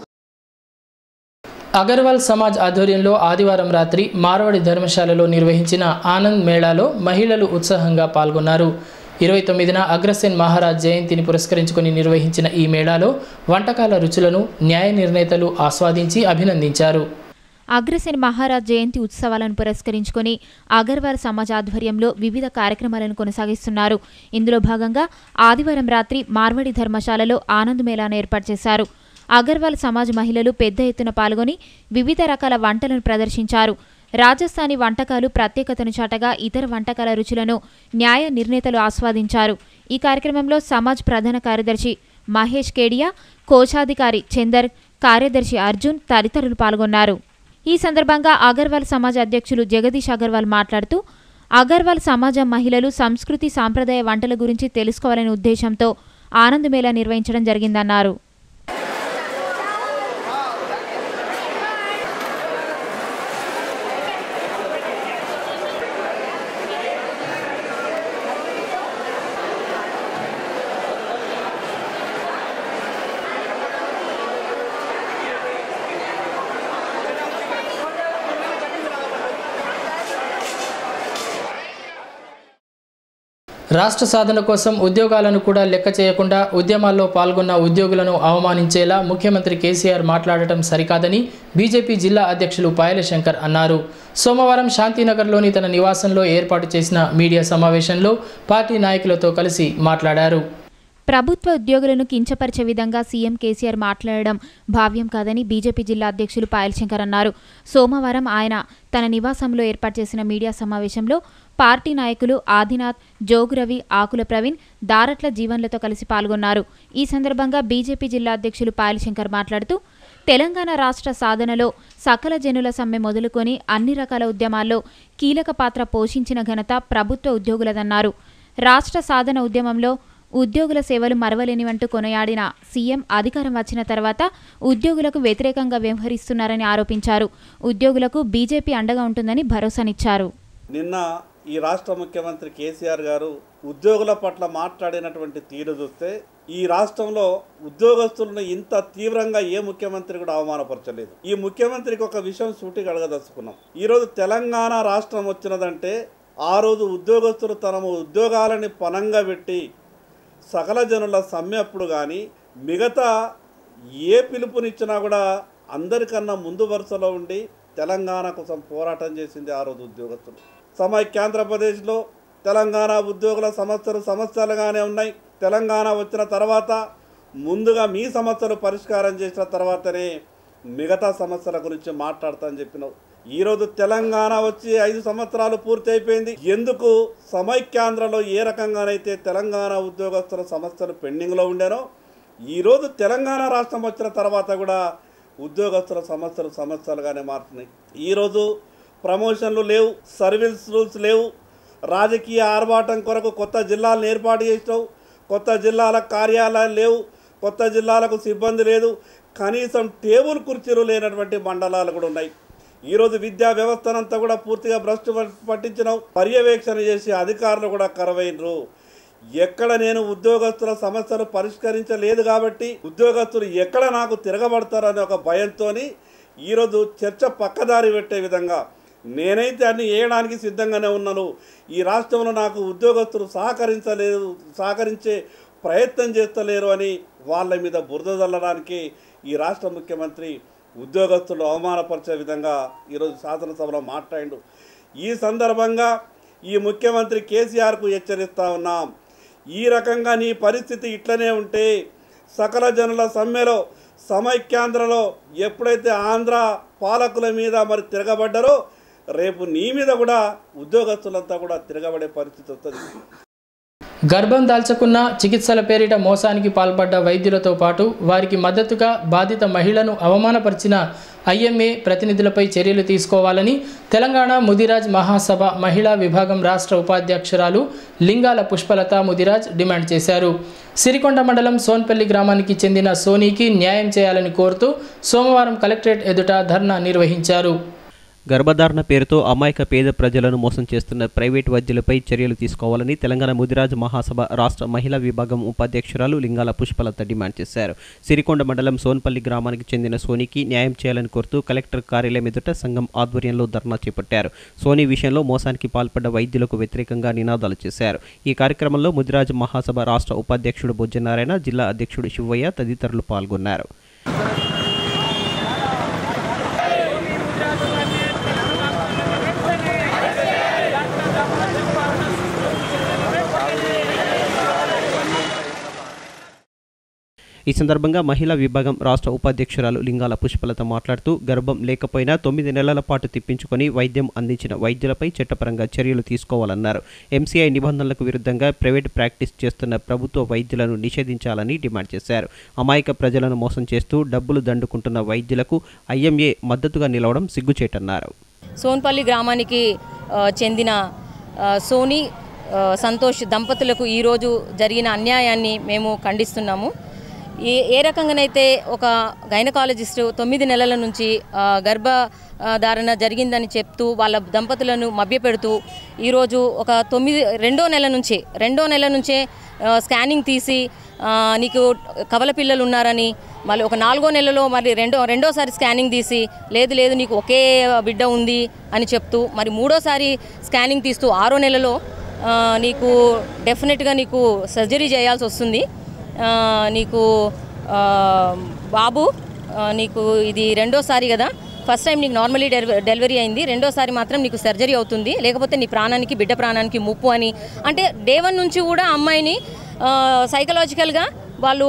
అగర్వాల్ సమాజ్ ఆధ్వర్యంలో ఆదివారం రాత్రి మార్వాడి ధర్మశాలలో నిర్వహించిన ఆనంద్ మేళాలో మహిళలు ఉత్సాహంగా పాల్గొన్నారు ఇరవై తొమ్మిదిన అగ్రసేన్ మహారాజ్ జయంతిని పురస్కరించుకొని నిర్వహించిన ఈ మేళాలో వంటకాల రుచులను న్యాయ నిర్ణేతలు ఆస్వాదించి అభినందించారు అగ్రసేన్ మహారాజ్ జయంతి ఉత్సవాలను పురస్కరించుకొని అగర్వాల్ సమాజ్ ఆధ్వర్యంలో వివిధ కార్యక్రమాలను కొనసాగిస్తున్నారు ఇందులో భాగంగా ఆదివారం రాత్రి మార్వడి ధర్మశాలలో ఆనంద్ మేళాను ఏర్పాటు చేశారు అగర్వాల్ సమాజ్ మహిళలు పెద్ద ఎత్తున పాల్గొని వివిధ రకాల వంటలను ప్రదర్శించారు రాజస్థానీ వంటకాలు ప్రత్యేకతను చాటగా ఇతర వంటకాల రుచులను న్యాయ నిర్ణేతలు ఆస్వాదించారు ఈ కార్యక్రమంలో సమాజ్ ప్రధాన కార్యదర్శి మహేష్ కేడియా కోశాధికారి చందర్ కార్యదర్శి అర్జున్ తదితరులు పాల్గొన్నారు ఈ సందర్భంగా అగర్వాల్ సమాజ్ అధ్యక్షులు జగదీష్ అగర్వాల్ మాట్లాడుతూ అగర్వాల్ సమాజం మహిళలు సంస్కృతి సాంప్రదాయ వంటల గురించి తెలుసుకోవాలనే ఉద్దేశంతో ఆనంద్ మేళా నిర్వహించడం జరిగిందన్నారు రాష్ట్ర సాధన కోసం ఉద్యోగాలను కూడా లెక్క చేయకుండా ఉద్యమాల్లో పాల్గొన్న ఉద్యోగులను అవమానించేలా ముఖ్యమంత్రి కేసీఆర్ మాట్లాడటం సరికాదని బీజేపీ జిల్లా అధ్యక్షులు పాయల శంకర్ అన్నారు సోమవారం శాంతినగర్లోని తన నివాసంలో ఏర్పాటు చేసిన మీడియా సమావేశంలో పార్టీ నాయకులతో కలిసి మాట్లాడారు ప్రభుత్వ ఉద్యోగులను కించపరిచే విధంగా సీఎం కేసీఆర్ మాట్లాడడం భావ్యం కాదని బీజేపీ జిల్లా అధ్యక్షులు పాయల్ శంకర్ అన్నారు సోమవారం ఆయన తన నివాసంలో ఏర్పాటు చేసిన మీడియా సమావేశంలో పార్టీ నాయకులు ఆదినాథ్ జోగురవి ఆకుల ప్రవీణ్ దారట్ల జీవన్లతో కలిసి పాల్గొన్నారు ఈ సందర్భంగా బీజేపీ జిల్లా అధ్యక్షులు పాయల్ శంకర్ మాట్లాడుతూ తెలంగాణ రాష్ట్ర సాధనలో సకల జనుల సమ్మె మొదలుకొని అన్ని రకాల ఉద్యమాల్లో కీలక పాత్ర పోషించిన ఘనత ప్రభుత్వ ఉద్యోగులదన్నారు రాష్ట్ర సాధన ఉద్యమంలో ఉద్యోగుల సేవలు మరవలేనివంటూ కొనయాడిన సీఎం అధికారం వచ్చిన తర్వాత ఉద్యోగులకు వ్యతిరేకంగా వ్యవహరిస్తున్నారని ఆరోపించారు ఉద్యోగులకు బీజేపీ అండగా ఉంటుందని భరోసానిచ్చారు నిన్న ఈ రాష్ట్ర ముఖ్యమంత్రి కేసీఆర్ గారు ఉద్యోగుల పట్ల మాట్లాడినటువంటి తీరు చూస్తే ఈ రాష్ట్రంలో ఉద్యోగస్తులను ఇంత తీవ్రంగా ఏ ముఖ్యమంత్రి కూడా అవమానపరచలేదు ఈ ముఖ్యమంత్రికి ఒక విషయం సూటిగా అడగదలుచుకున్నాం ఈరోజు తెలంగాణ రాష్ట్రం వచ్చినదంటే ఆ రోజు ఉద్యోగస్తులు తమ ఉద్యోగాలని పనంగా పెట్టి సకల జనుల సమ్మె అప్పుడు కానీ మిగతా ఏ పిలుపునిచ్చినా కూడా అందరికన్నా ముందు వరుసలో ఉండి తెలంగాణ కోసం పోరాటం చేసింది ఆ రోజు ఉద్యోగస్తులు సమైక్యాంధ్రప్రదేశ్లో తెలంగాణ ఉద్యోగుల సమస్యలు సమస్యలుగానే ఉన్నాయి తెలంగాణ వచ్చిన తర్వాత ముందుగా మీ సమస్యలు పరిష్కారం చేసిన తర్వాతనే మిగతా సమస్యల గురించి మాట్లాడతానని చెప్పినావు ఈరోజు తెలంగాణ వచ్చి ఐదు సంవత్సరాలు పూర్తి అయిపోయింది ఎందుకు సమైక్యాంధ్రలో ఏ రకంగానైతే తెలంగాణ ఉద్యోగస్తుల సమస్యలు పెండింగ్లో ఉండేనో ఈరోజు తెలంగాణ రాష్ట్రం వచ్చిన తర్వాత కూడా ఉద్యోగస్తుల సమస్యలు సమస్యలుగానే మారుతున్నాయి ఈరోజు ప్రమోషన్లు లేవు సర్వీస్ రూల్స్ లేవు రాజకీయ ఆర్భాటం కొరకు కొత్త జిల్లాలను ఏర్పాటు చేసినావు కొత్త జిల్లాల కార్యాలయాలు లేవు కొత్త జిల్లాలకు సిబ్బంది లేదు కనీసం టేబుల్ కుర్చీలు లేనటువంటి మండలాలు కూడా ఉన్నాయి ఈరోజు విద్యా వ్యవస్థనంతా కూడా పూర్తిగా భ్రష్టు పట్టించినావు పర్యవేక్షణ చేసి అధికారులు కూడా కరవైనరు ఎక్కడ నేను ఉద్యోగస్తుల సమస్యలు పరిష్కరించలేదు కాబట్టి ఉద్యోగస్తులు ఎక్కడ నాకు తిరగబడతారనే ఒక భయంతో ఈరోజు చర్చ పక్కదారి పెట్టే విధంగా నేనైతే అన్ని వేయడానికి సిద్ధంగానే ఉన్నాను ఈ రాష్ట్రంలో నాకు ఉద్యోగస్తులు సహకరించలేదు సహకరించే ప్రయత్నం చేస్తలేరు అని వాళ్ళ మీద బురద చల్లడానికి ఈ రాష్ట్ర ముఖ్యమంత్రి ఉద్యోగస్తులు అవమానపరిచే విధంగా ఈరోజు శాసనసభలో మాట్లాడిండు ఈ సందర్భంగా ఈ ముఖ్యమంత్రి కేసీఆర్కు హెచ్చరిస్తా ఉన్నాం ఈ రకంగా నీ పరిస్థితి ఇట్లనే ఉంటే సకల జనుల సమ్మెలో సమైక్యాంధ్రలో ఎప్పుడైతే ఆంధ్ర పాలకుల మీద మరి తిరగబడ్డారో రేపు నీ మీద కూడా ఉద్యోగస్తులంతా కూడా తిరగబడే పరిస్థితి వస్తుంది గర్భం దాల్చకున్న చికిత్సల పేరిట మోసానికి పాల్పడ్డ వైద్యులతో పాటు వారికి మద్దతుగా బాధిత మహిళను అవమానపరిచిన ఐఎంఏ ప్రతినిధులపై చర్యలు తీసుకోవాలని తెలంగాణ ముదిరాజ్ మహాసభ మహిళా విభాగం రాష్ట్ర ఉపాధ్యక్షురాలు లింగాల పుష్పలత ముదిరాజ్ డిమాండ్ చేశారు సిరికొండ మండలం సోన్పల్లి గ్రామానికి చెందిన సోనీకి న్యాయం చేయాలని కోరుతూ సోమవారం కలెక్టరేట్ ఎదుట ధర్నా నిర్వహించారు గర్భధారణ పేరుతో అమాయక పేద ప్రజలను మోసం చేస్తున్న ప్రైవేట్ వైద్యులపై చర్యలు తీసుకోవాలని తెలంగాణ ముదిరాజ్ మహాసభ రాష్ట్ర మహిళా విభాగం ఉపాధ్యక్షురాలు లింగాల పుష్పలత డిమాండ్ చేశారు సిరికొండ మండలం సోన్పల్లి గ్రామానికి చెందిన సోనీకి న్యాయం చేయాలని కోరుతూ కలెక్టర్ కార్యాలయం ఎదుట సంఘం ఆధ్వర్యంలో ధర్నా చేపట్టారు సోనీ విషయంలో మోసానికి పాల్పడ్డ వైద్యులకు వ్యతిరేకంగా నినాదాలు చేశారు ఈ కార్యక్రమంలో ముదిరాజ్ మహాసభ రాష్ట్ర ఉపాధ్యక్షుడు బొజ్జనారాయణ జిల్లా అధ్యక్షుడు శివయ్య తదితరులు పాల్గొన్నారు ఈ సందర్భంగా మహిళా విభాగం రాష్ట్ర ఉపాధ్యక్షురాలు లింగాల పుష్పలత మాట్లాడుతూ గర్భం లేకపోయినా తొమ్మిది నెలల పాటు తిప్పించుకొని వైద్యం అందించిన వైద్యులపై చట్టపరంగా చర్యలు తీసుకోవాలన్నారు ఎంసీఐ నిబంధనలకు విరుద్ధంగా ప్రైవేట్ ప్రాక్టీస్ చేస్తున్న ప్రభుత్వ వైద్యులను నిషేధించాలని డిమాండ్ చేశారు అమాయక ప్రజలను మోసం చేస్తూ డబ్బులు దండుకుంటున్న వైద్యులకు ఐఎంఏ మద్దతుగా నిలవడం సిగ్గుచేటన్నారు సోన్పల్లి గ్రామానికి ఆ, చెందిన ఆ, సోని ఆ, సంతోష్ దంపతులకు ఈరోజు జరిగిన అన్యాయాన్ని మేము ఖండిస్తున్నాము ఏ ఏ రకంగానైతే ఒక గైనకాలజిస్ట్ తొమ్మిది నెలల నుంచి ఆ, గర్భ ఆ, ధారణ జరిగిందని చెప్తూ వాళ్ళ దంపతులను మభ్యపెడుతూ ఈరోజు ఒక తొమ్మిది రెండో నెల నుంచే రెండో నెల నుంచే ఆ, స్కానింగ్ తీసి ఆ, నీకు కవల పిల్లలు ఉన్నారని మళ్ళీ ఒక నాలుగో నెలలో మరి రెండో రెండోసారి స్కానింగ్ తీసి లేదు లేదు నీకు ఒకే బిడ్డ ఉంది అని చెప్తూ మరి మూడోసారి స్కానింగ్ తీస్తూ ఆరో నెలలో ఆ, నీకు డెఫినెట్గా నీకు సర్జరీ చేయాల్సి వస్తుంది ఆ, నీకు ఆ, బాబు ఆ, నీకు ఇది రెండోసారి కదా ఫస్ట్ టైం నీకు నార్మలీ డెలివ డెలివరీ అయింది రెండోసారి మాత్రం నీకు సర్జరీ అవుతుంది లేకపోతే నీ ప్రాణానికి బిడ్డ ప్రాణానికి ముప్పు అని అంటే డే వన్ నుంచి కూడా అమ్మాయిని సైకలాజికల్గా వాళ్ళు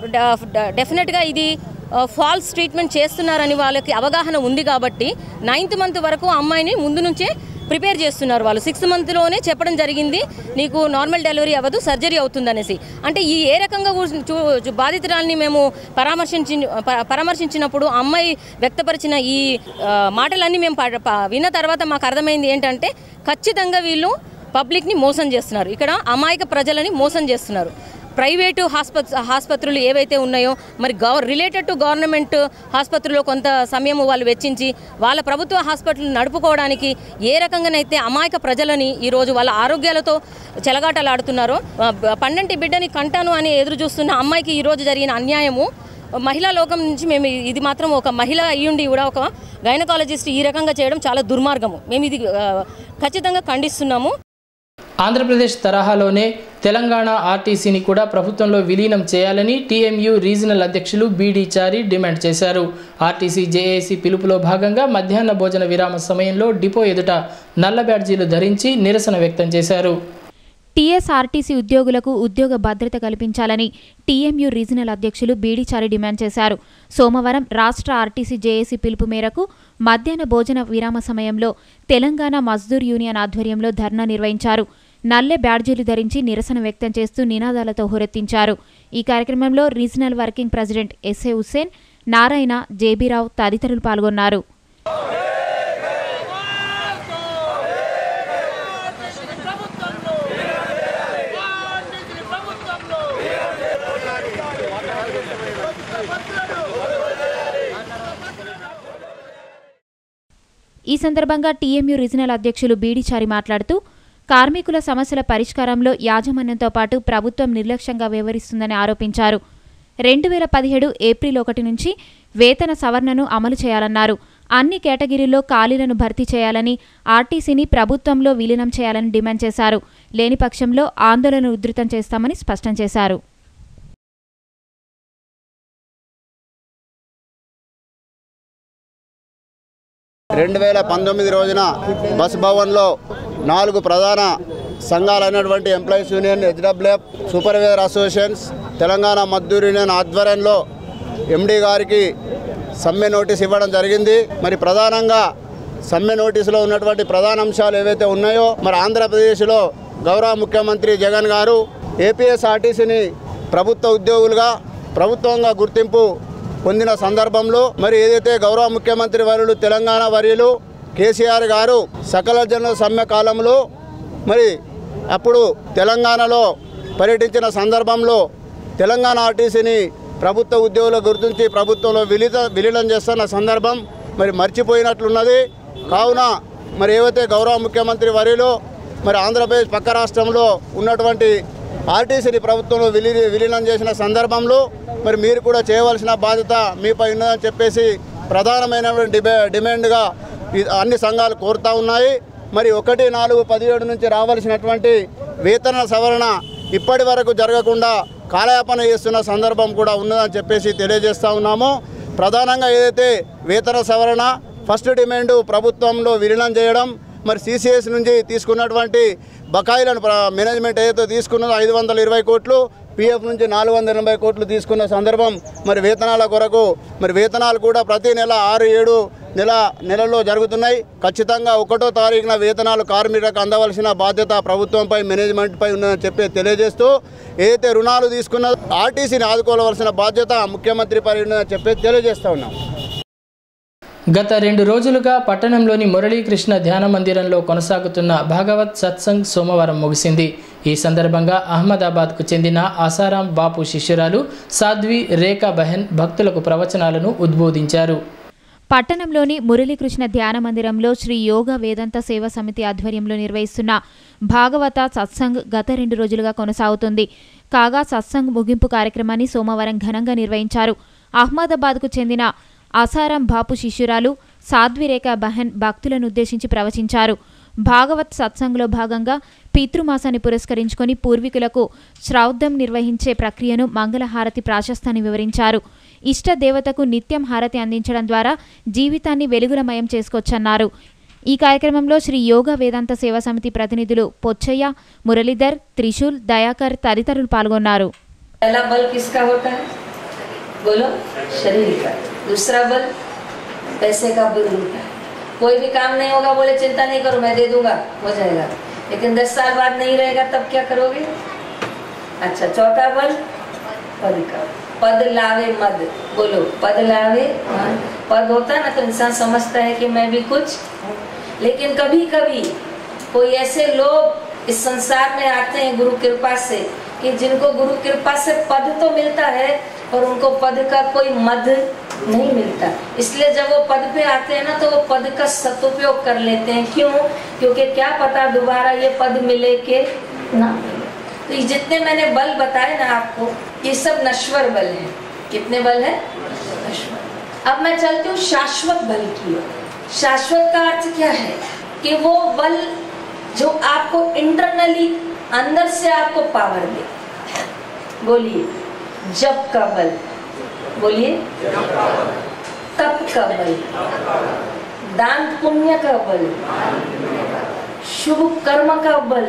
డెఫినెట్గా ఇది ఫాల్స్ ట్రీట్మెంట్ చేస్తున్నారని వాళ్ళకి అవగాహన ఉంది కాబట్టి నైన్త్ మంత్ వరకు అమ్మాయిని ముందు నుంచే ప్రిపేర్ చేస్తున్నారు వాళ్ళు సిక్స్త్ మంత్లోనే చెప్పడం జరిగింది నీకు నార్మల్ డెలివరీ అవ్వదు సర్జరీ అవుతుందనేసి అంటే ఈ ఏ రకంగా కూర్చు- చూ- చూ- బాధితురాల్ని మేము పరామర్శించి ప- పరామర్శించినప్పుడు ఆ అమ్మాయి వ్యక్తపరిచిన ఈ ఆ, మాటలన్నీ మేము ప- ప- విన్న తర్వాత మాకు అర్థమైంది ఏంటంటే ఖచ్చితంగా వీళ్ళు పబ్లిక్ని మోసం చేస్తున్నారు ఇక్కడ అమాయక ప్రజలని మోసం చేస్తున్నారు ప్రైవేటు ఆస్పత్ ఆసుపత్రులు ఏవైతే ఉన్నాయో మరి గవర్ రిలేటెడ్ టు గవర్నమెంట్ ఆసుపత్రుల్లో కొంత సమయం వాళ్ళు వెచ్చించి వాళ్ళ ప్రభుత్వ హాస్పిటల్ నడుపుకోవడానికి ఏ రకంగానైతే అమాయక ప్రజలని ఈరోజు వాళ్ళ ఆరోగ్యాలతో చెలగాటలాడుతున్నారో ఆ, బ- పన్నెంటి బిడ్డని కంటాను అని ఎదురు చూస్తున్న అమ్మాయికి ఈరోజు జరిగిన అన్యాయము మహిళా లోకం నుంచి మేము ఇది మాత్రం ఒక మహిళ అయ్యుండి కూడా ఒక గైనకాలజిస్ట్ ఈ రకంగా చేయడం చాలా దుర్మార్గము మేము ఇది ఆ, ఖచ్చితంగా ఖండిస్తున్నాము ఆంధ్రప్రదేశ్ తరహాలోనే తెలంగాణ ఆర్టీసీని కూడా ప్రభుత్వంలో విలీనం చేయాలని టీఎంయు రీజనల్ అధ్యక్షులు బీడీ చారి డిమాండ్ చేశారు ఆర్టీసీ జేఏసీ పిలుపులో భాగంగా మధ్యాహ్న భోజన విరామ సమయంలో డిపో ఎదుట నల్ల బ్యాడ్జీలు ధరించి నిరసన వ్యక్తం చేశారు టీఎస్ఆర్టీసీ ఉద్యోగులకు ఉద్యోగ భద్రత కల్పించాలని టీఎంయూ రీజనల్ అధ్యక్షులు బీడీచారి డిమాండ్ చేశారు సోమవారం రాష్ట్ర ఆర్టీసీ జేఏసీ పిలుపు మేరకు మధ్యాహ్న భోజన విరామ సమయంలో తెలంగాణ మజ్దూర్ యూనియన్ ఆధ్వర్యంలో ధర్నా నిర్వహించారు నల్లె బ్యాడ్జీలు ధరించి నిరసన వ్యక్తం చేస్తూ నినాదాలతో హోరెత్తించారు ఈ కార్యక్రమంలో regional working president SA Hussain Narayana జేబీరావు తదితరులు పాల్గొన్నారు ఈ సందర్భంగా టీఎంయూ రీజనల్ అధ్యక్షులు బీడిచారి మాట్లాడుతూ కార్మికుల సమస్యల పరిష్కారంలో యాజమాన్యంతో పాటు ప్రభుత్వం నిర్లక్ష్యంగా వ్యవహరిస్తుందని ఆరోపించారు రెండు వేల పదిహేడు ఏప్రిల్ ఒకటి నుంచి వేతన సవరణను అమలు చేయాలన్నారు అన్ని కేటగిరీల్లో ఖాళీలను భర్తీ చేయాలని ఆర్టీసీని ప్రభుత్వంలో విలీనం చేయాలని డిమాండ్ చేశారు లేని పక్షంలో ఆందోళన ఉధృతం చేస్తామని స్పష్టం చేశారు రెండు వేల పంతొమ్మిది రోజున బస్ భవన్లో నాలుగు ప్రధాన సంఘాలైనటువంటి employees union HWF supervisor associations Telangana Maddur union ఆధ్వర్యంలో ఎండీ గారికి సమ్మె నోటీస్ ఇవ్వడం జరిగింది మరి ప్రధానంగా సమ్మె నోటీసులో ఉన్నటువంటి ప్రధాన అంశాలు ఏవైతే ఉన్నాయో మరి ఆంధ్రప్రదేశ్లో గౌరవ ముఖ్యమంత్రి జగన్ గారు ఏపీఎస్ఆర్టీసీని ప్రభుత్వ ఉద్యోగులుగా ప్రభుత్వంగా గుర్తింపు పొందిన సందర్భంలో మరి ఏదైతే గౌరవ ముఖ్యమంత్రి వర్యులు తెలంగాణ వర్యులు కేసీఆర్ గారు సకల జన సమ్మె కాలంలో మరి అప్పుడు తెలంగాణలో పర్యటించిన సందర్భంలో తెలంగాణ ఆర్టీసీని ప్రభుత్వ ఉద్యోగులు గుర్తించి ప్రభుత్వంలో విలీన విలీనం చేస్తున్న సందర్భం మరి మర్చిపోయినట్లున్నది కావున మరి ఏవైతే గౌరవ ముఖ్యమంత్రి వర్యులు మరి ఆంధ్రప్రదేశ్ పక్క రాష్ట్రంలో ఉన్నటువంటి ఆర్టీసీని ప్రభుత్వంలో విలీ విలీనం చేసిన సందర్భంలో మరి మీరు కూడా చేయవలసిన బాధ్యత మీపై ఉన్నదని చెప్పేసి ప్రధానమైనటువంటి డిబే డిమాండ్గా ఈ- అన్ని సంఘాలు కోరుతా ఉన్నాయి మరి ఒకటి నాలుగు పదిహేడు నుంచి రావాల్సినటువంటి వేతన సవరణ ఇప్పటి వరకు జరగకుండా కాలయాపన చేస్తున్న సందర్భం కూడా ఉన్నదని చెప్పేసి తెలియజేస్తా ఉన్నాము ప్రధానంగా ఏదైతే వేతన సవరణ ఫస్ట్ డిమాండ్ ప్రభుత్వంలో విలీనం చేయడం మరి సిసిఎస్ నుంచి తీసుకున్నటువంటి బకాయిలను ప్ర- మేనేజ్మెంట్ ఏదైతే తీసుకున్నదో ఐదు వందల ఇరవై కోట్లు పిఎఫ్ నుంచి నాలుగు వందల ఎనభై కోట్లు తీసుకున్న సందర్భం మరి వేతనాల కొరకు మరి వేతనాలు కూడా ప్రతి నెల ఆరు ఏడు నెల నెలల్లో జరుగుతున్నాయి ఖచ్చితంగా ఒకటో తారీఖున వేతనాలు కార్మికులకు అందవలసిన బాధ్యత ప్రభుత్వంపై మేనేజ్మెంట్పై ఉందని చెప్పి తెలియజేస్తూ ఏదైతే రుణాలు తీసుకున్నదో ఆర్టీసీని ఆదుకోవాల్సిన బాధ్యత ముఖ్యమంత్రిపై ఉందని చెప్పి తెలియజేస్తా ఉన్నాం గత రెండు రోజులుగా పట్టణంలోని మురళీకృష్ణ ధ్యాన మందిరంలో కొనసాగుతున్న భాగవత్ సత్సంగ్ సోమవారం ముగిసింది ఈ సందర్భంగా అహ్మదాబాద్కు చెందిన ఆసారాం బాపు శిష్యురాలు సాధ్వి రేఖా బెహన్ భక్తులకు ప్రవచనాలను ఉద్బోధించారు పట్టణంలోని మురళీకృష్ణ ధ్యాన మందిరంలో శ్రీ యోగ వేదాంత సేవా సమితి ఆధ్వర్యంలో నిర్వహిస్తున్న భాగవత సత్సంగ్ గత రెండు రోజులుగా కొనసాగుతుంది కాగా సత్సంగ్ ముగింపు కార్యక్రమాన్ని సోమవారం ఘనంగా నిర్వహించారు అహ్మదాబాద్కు చెందిన అసారాం బాపు శిష్యురాలు సాధ్విరేఖ బహన్ భక్తులను ఉద్దేశించి ప్రవచించారు భాగవత్ సత్సంగ్లో భాగంగా పితృమాసాన్ని పురస్కరించుకొని పూర్వీకులకు శ్రాద్ధం నిర్వహించే ప్రక్రియను మంగళహారతి ప్రాశస్తాన్ని వివరించారు ఇష్ట దేవతకు నిత్యం హారతి అందించడం ద్వారా జీవితాన్ని వెలుగులమయం చేసుకోవచ్చన్నారు ఈ కార్యక్రమంలో శ్రీ యోగ వేదాంత సేవా సమితి ప్రతినిధులు పొచ్చయ్య మురళీధర్ త్రిశూల్ దయాకర్ తదితరులు పాల్గొన్నారు पहला बल किसका होता है बोलो शरीर का दूसरा बल पैसे का बल होता है कोई भी काम नहीं होगा बोले चिंता नहीं करो मैं दे दूंगा हो जाएगा लेकिन दस साल बाद नहीं रहेगा तब क्या करोगे अच्छा चौथा बल पद का पद लावे मद बोलो पद लावे मद पद होता है ना तो इंसान समझता है कि मैं भी कुछ हूं। लेकिन कभी कभी कोई ऐसे लोग इस संसार में आते हैं गुरु कृपा से कि जिनको गुरु कृपा से पद तो मिलता है और उनको पद का कोई मद नहीं मिलता इसलिए जब वो पद पे आते हैं ना तो वो पद का सदुपयोग कर लेते हैं क्यों क्योंकि क्या पता दोबारा ये पद मिले के ना मिले तो ये जितने मैंने बल बताए ना आपको ये सब नश्वर बल हैं कितने बल है नश्वर अब मैं चलती हूँ शाश्वत बल की ओर शाश्वत का अर्थ क्या है कि वो बल जो आपको इंटरनली अंदर से आपको पावर दे बोलिए जप का बल बोलिए तप का बल दान पुण्य का बल शुभ कर्म का बल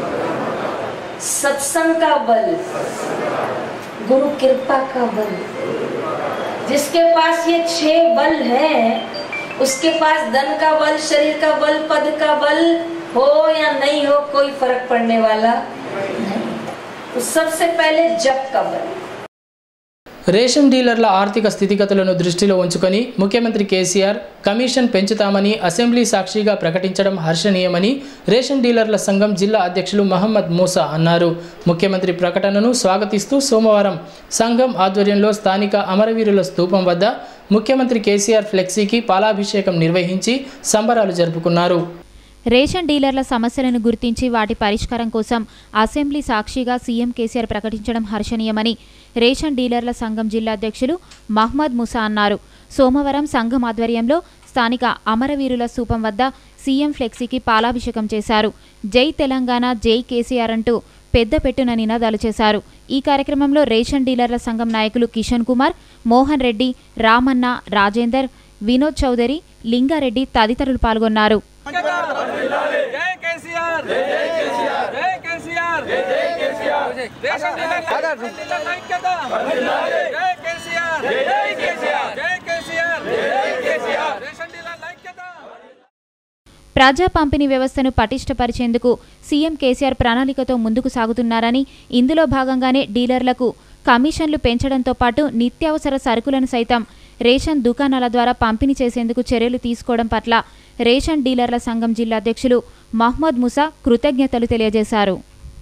सत्संग का बल गुरु कृपा का बल जिसके पास ये छह बल हैं उसके पास धन का बल शरीर का बल पद का बल हो या नहीं हो कोई फर्क पड़ने वाला नहीं तो सबसे पहले जप का बल రేషన్ డీలర్ల ఆర్థిక స్థితిగతులను దృష్టిలో ఉంచుకొని ముఖ్యమంత్రి కేసీఆర్ కమిషన్ పెంచుతామని అసెంబ్లీ సాక్షిగా ప్రకటించడం హర్షణీయమని రేషన్ డీలర్ల సంఘం జిల్లా అధ్యక్షులు మహమ్మద్ మూసా అన్నారు ముఖ్యమంత్రి ప్రకటనను స్వాగతిస్తూ సోమవారం సంఘం ఆధ్వర్యంలో స్థానిక అమరవీరుల స్తూపం వద్ద ముఖ్యమంత్రి కేసీఆర్ ఫ్లెక్సీకి పాలాభిషేకం నిర్వహించి సంబరాలు జరుపుకున్నారు రేషన్ డీలర్ల సమస్యలను గుర్తించి వాటి పరిష్కారం కోసం అసెంబ్లీ సాక్షిగా సీఎం కేసీఆర్ ప్రకటించడం హర్షణీయమని రేషన్ డీలర్ల సంఘం జిల్లా అధ్యక్షులు మహ్మద్ ముసా అన్నారు సోమవారం సంఘం ఆధ్వర్యంలో స్థానిక అమరవీరుల స్థూపం వద్ద సీఎం ఫ్లెక్సీకి పాలాభిషేకం చేశారు జై తెలంగాణ జై కేసీఆర్ అంటూ పెద్ద పెట్టున నినాదాలు చేశారు ఈ కార్యక్రమంలో రేషన్ డీలర్ల సంఘం నాయకులు కిషన్ కుమార్ మోహన్ రెడ్డి రామన్న రాజేందర్ వినోద్ చౌదరి లింగారెడ్డి తదితరులు పాల్గొన్నారు జై కేసీఆర్ జై కేసీఆర్ జై కేసీఆర్ జై కేసీఆర్ రేషన్ డీలర్ డీలర్ ఐక్యత జై కేసీఆర్ జై కేసీఆర్ జై కేసీఆర్ జై కేసీఆర్ రేషన్ డీలర్ ఐక్యత ప్రజా పంపిణీ వ్యవస్థను పటిష్టపరిచేందుకు సీఎం కేసీఆర్ ప్రణాళికతో ముందుకు సాగుతున్నారని ఇందులో భాగంగానే డీలర్లకు కమిషన్లు పెంచడంతో పాటు నిత్యావసర సరుకులను సైతం రేషన్ దుకాణాల ద్వారా పంపిణీ చేసేందుకు చర్యలు తీసుకోవడం పట్ల రేషన్ డీలర్ల సంఘం జిల్లా అధ్యక్షులు మహ్మద్ ముసా కృతజ్ఞతలు తెలియజేశారు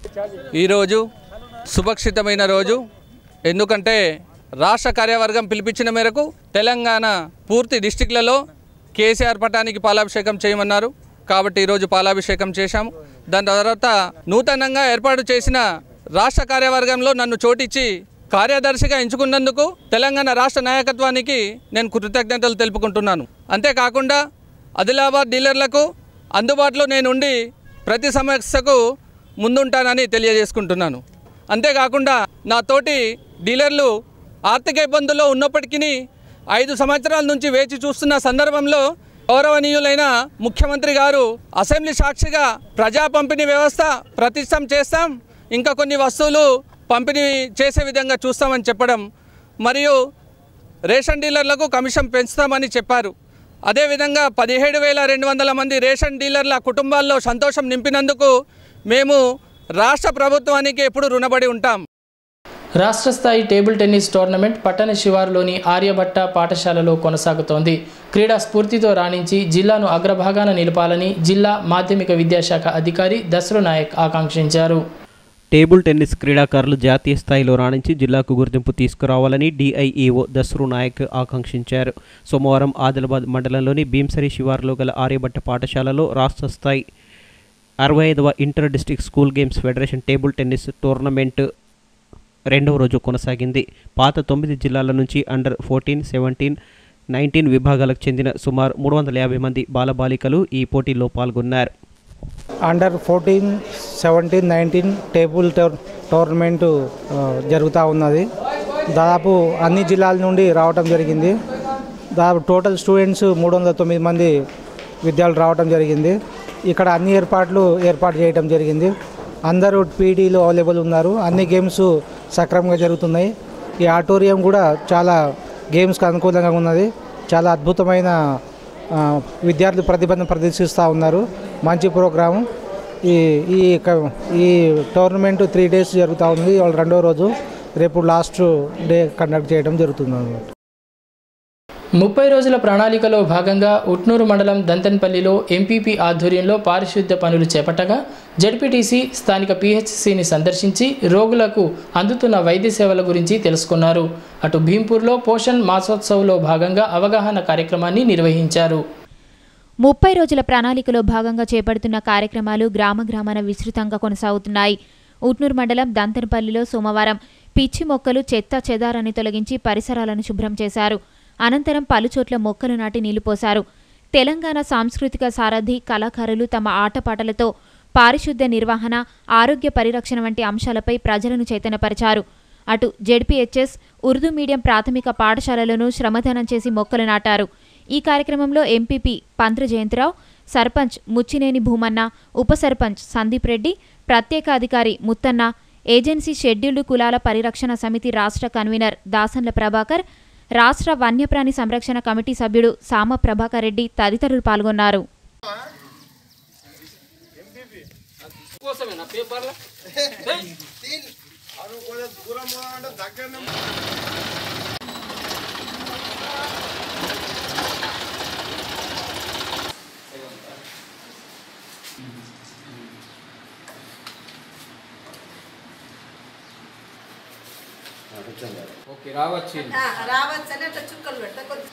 ఈరోజు సుభక్షితమైన రోజు ఎందుకంటే రాష్ట్ర కార్యవర్గం పిలిపించిన మేరకు తెలంగాణ పూర్తి డిస్టిక్లలో కేసీఆర్ పటానికి పాలాభిషేకం చేయమన్నారు కాబట్టి ఈరోజు పాలాభిషేకం చేశాము దాని తర్వాత నూతనంగా ఏర్పాటు చేసిన రాష్ట్ర కార్యవర్గంలో నన్ను చోటిచ్చి కార్యదర్శిగా ఎంచుకున్నందుకు తెలంగాణ రాష్ట్ర నాయకత్వానికి నేను కృతజ్ఞతలు తెలుపుకుంటున్నాను అంతేకాకుండా ఆదిలాబాద్ డీలర్లకు అందుబాటులో నేనుండి ప్రతి సమస్యకు ముందుంటానని తెలియజేసుకుంటున్నాను అంతేకాకుండా నా తోటి డీలర్లు ఆర్థిక ఇబ్బందుల్లో ఉన్నప్పటికీ ఐదు సంవత్సరాల నుంచి వేచి చూస్తున్న సందర్భంలో గౌరవనీయులైన ముఖ్యమంత్రి గారు అసెంబ్లీ సాక్షిగా ప్రజా పంపిణీ వ్యవస్థ ప్రతిష్టం చేస్తాం ఇంకా కొన్ని వస్తువులు పంపిణీ చేసే విధంగా చూస్తామని చెప్పడం మరియు రేషన్ డీలర్లకు కమిషన్ పెంచుతామని చెప్పారు అదేవిధంగా పదిహేడు వేల రెండు వందల మంది రేషన్ డీలర్ల కుటుంబాల్లో సంతోషం నింపినందుకు మేము రాష్ట్ర ప్రభుత్వానికి ఎప్పుడు రుణపడి ఉంటాం రాష్ట్ర స్థాయి టేబుల్ టెన్నిస్ టోర్నమెంట్ పట్టణ శివారులోని ఆర్యభట్ట పాఠశాలలో కొనసాగుతోంది క్రీడా స్ఫూర్తితో రాణించి జిల్లాను అగ్రభాగాన నిలపాలని జిల్లా మాధ్యమిక విద్యాశాఖ అధికారి దసరు నాయక్ ఆకాంక్షించారు టేబుల్ టెన్నిస్ క్రీడాకారులు జాతీయ స్థాయిలో రాణించి జిల్లాకు గుర్తింపు తీసుకురావాలని డిఐఈఓ దసరు నాయక్ ఆకాంక్షించారు సోమవారం ఆదిలాబాద్ మండలంలోని భీంసరి శివారులో గల ఆర్యభట్ట పాఠశాలలో రాష్ట్ర స్థాయి అరవై ఐదవ inter district school games federation table tennis tournament రెండవ రోజు కొనసాగింది పాత తొమ్మిది జిల్లాల నుంచి అండర్ ఫోర్టీన్ సెవెంటీన్ నైన్టీన్ విభాగాలకు చెందిన సుమారు మూడు వందల యాభై మంది బాలబాలికలు ఈ పోటీలో పాల్గొన్నారు under fourteen seventeen nineteen table టోర్ టోర్నమెంట్ జరుగుతూ ఉన్నది దాదాపు అన్ని జిల్లాల నుండి రావటం జరిగింది దాదాపు టోటల్ స్టూడెంట్స్ మూడు వందల తొమ్మిది మంది విద్యార్థులు రావటం జరిగింది ఇక్కడ అన్ని ఏర్పాట్లు ఏర్పాటు చేయడం జరిగింది అందరూ పీడీలు అవైలబుల్ ఉన్నారు అన్ని గేమ్స్ సక్రమంగా జరుగుతున్నాయి ఈ ఆడిటోరియం కూడా చాలా గేమ్స్కి అనుకూలంగా ఉన్నది చాలా అద్భుతమైన ఆ, విద్యార్థులు ప్రతిభను ప్రదర్శిస్తూ ఉన్నారు మంచి ప్రోగ్రాము ఈ ఈ క- ఈ టోర్నమెంట్ త్రీ డేస్ జరుగుతూ ఉంది ఇవాళ రెండో రోజు రేపు లాస్ట్ డే కండక్ట్ చేయడం జరుగుతుంది అన్నమాట ముప్పై రోజుల ప్రణాళికలో భాగంగా ఉట్నూరు మండలం దంతన్పల్లిలో ఎంపీపీ ఆధ్వర్యంలో పారిశుద్ధ్య పనులు చేపట్టగా జడ్పీటీసీ స్థానిక పీహెచ్సిని సందర్శించి రోగులకు అందుతున్న వైద్య సేవల గురించి తెలుసుకున్నారు అటు భీంపూర్లో పోషణ్ మాసోత్సవ్లో భాగంగా అవగాహన కార్యక్రమాన్ని నిర్వహించారు ముప్పై రోజుల ప్రణాళికలో భాగంగా చేపడుతున్న కార్యక్రమాలు గ్రామ గ్రామాన విస్తృతంగా కొనసాగుతున్నాయి ఉట్నూరు మండలం దంతనపల్లిలో సోమవారం పిచ్చి మొక్కలు చెత్త చెదారాన్ని తొలగించి పరిసరాలను శుభ్రం చేశారు అనంతరం పలుచోట్ల మొక్కలు నాటి నీళ్లుపోశారు తెలంగాణ సాంస్కృతిక సారథి కళాకారులు తమ ఆటపాటలతో పారిశుద్ధ్య నిర్వహణ ఆరోగ్య పరిరక్షణ వంటి అంశాలపై ప్రజలను చైతన్యపరిచారు అటు జెడ్పీహెచ్ఎస్ ఉర్దూ మీడియం ప్రాథమిక పాఠశాలలను శ్రమదానం చేసి మొక్కలు నాటారు ఈ కార్యక్రమంలో ఎంపీపీ పంత్ర జయంతిరావు సర్పంచ్ ముచ్చినేని భూమన్న ఉప సర్పంచ్ సందీప్ రెడ్డి ప్రత్యేక అధికారి ముత్తన్న ఏజెన్సీ షెడ్యూల్డ్ కులాల పరిరక్షణ సమితి రాష్ట్ర కన్వీనర్ దాసన్ల ప్రభాకర్ రాష్ట్ర వన్యప్రాణి సంరక్షణ కమిటీ సభ్యుడు సామ ప్రభాకర్ రెడ్డి తదితరులు పాల్గొన్నారు ఓకే రావచ్చు రావచ్చు అని అట్లా చుక్కలు పెడతా కొంచెం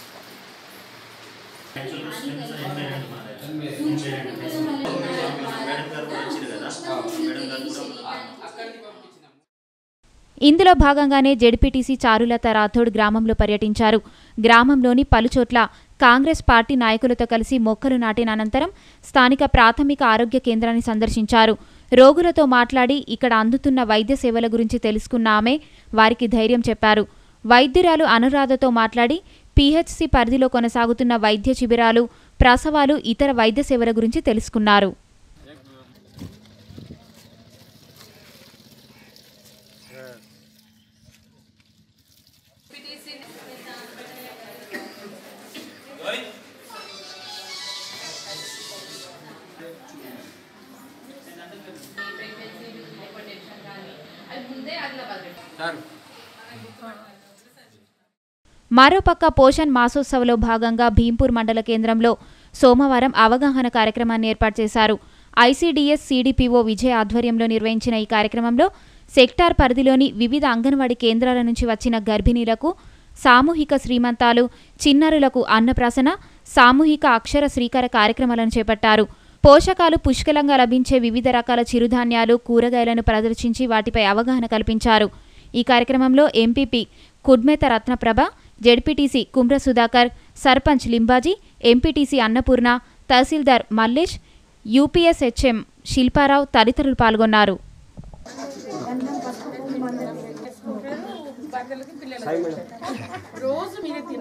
ఇందులో భాగంగానే జెడ్పీటీసీ చారులత రాథోడ్ గ్రామంలో పర్యటించారు గ్రామంలోని పలుచోట్ల కాంగ్రెస్ పార్టీ నాయకులతో కలిసి మొక్కలు నాటిన అనంతరం స్థానిక ప్రాథమిక ఆరోగ్య కేంద్రాన్ని సందర్శించారు రోగులతో మాట్లాడి ఇక్కడ అందుతున్న వైద్య సేవల గురించి తెలుసుకున్న ఆమె వారికి ధైర్యం చెప్పారు వైద్యురాలు అనురాధతో మాట్లాడి పీహెచ్సి పరిధిలో కొనసాగుతున్న వైద్య శిబిరాలు ప్రసవాలు ఇతర వైద్య సేవల గురించి తెలుసుకున్నారు మరోపక్క పోషణ్ మాసోత్సవ్లో భాగంగా భీంపూర్ మండల కేంద్రంలో సోమవారం అవగాహన కార్యక్రమాన్ని ఏర్పాటు చేశారు ఐసీడీఎస్ సీడీపీఓ విజయ్ ఆధ్వర్యంలో నిర్వహించిన ఈ కార్యక్రమంలో సెక్టార్ పరిధిలోని వివిధ అంగన్వాడీ కేంద్రాల నుంచి వచ్చిన గర్భిణీలకు సామూహిక శ్రీమంతాలు చిన్నారులకు అన్నప్రాసన సామూహిక అక్షర శ్రీకర కార్యక్రమాలను చేపట్టారు పోషకాలు పుష్కలంగా లభించే వివిధ రకాల చిరుధాన్యాలు కూరగాయలను ప్రదర్శించి వాటిపై అవగాహన కల్పించారు ఈ కార్యక్రమంలో MPP Kudmetha Ratnaprabha ZPTC Kumra Sudhakar sarpanch Limbaji MPTC Annapurna tahsildar Mallesh UPSHM Shilparao తదితరులు పాల్గొన్నారు రోజు మీరే తిన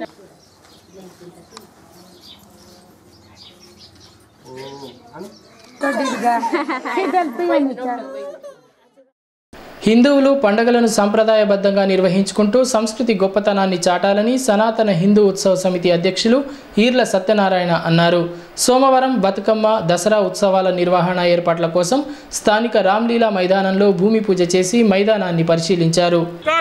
హిందువులు పండుగలను సంప్రదాయబద్ధంగా నిర్వహించుకుంటూ సంస్కృతి గొప్పతనాన్ని చాటాలని సనాతన హిందూ ఉత్సవ సమితి అధ్యక్షులు ఈర్ల సత్యనారాయణ అన్నారు సోమవారం బతుకమ్మ దసరా ఉత్సవాల నిర్వహణ ఏర్పాట్ల కోసం స్థానిక రామ్లీలా మైదానంలో భూమి పూజ చేసి మైదానాన్ని పరిశీలించారు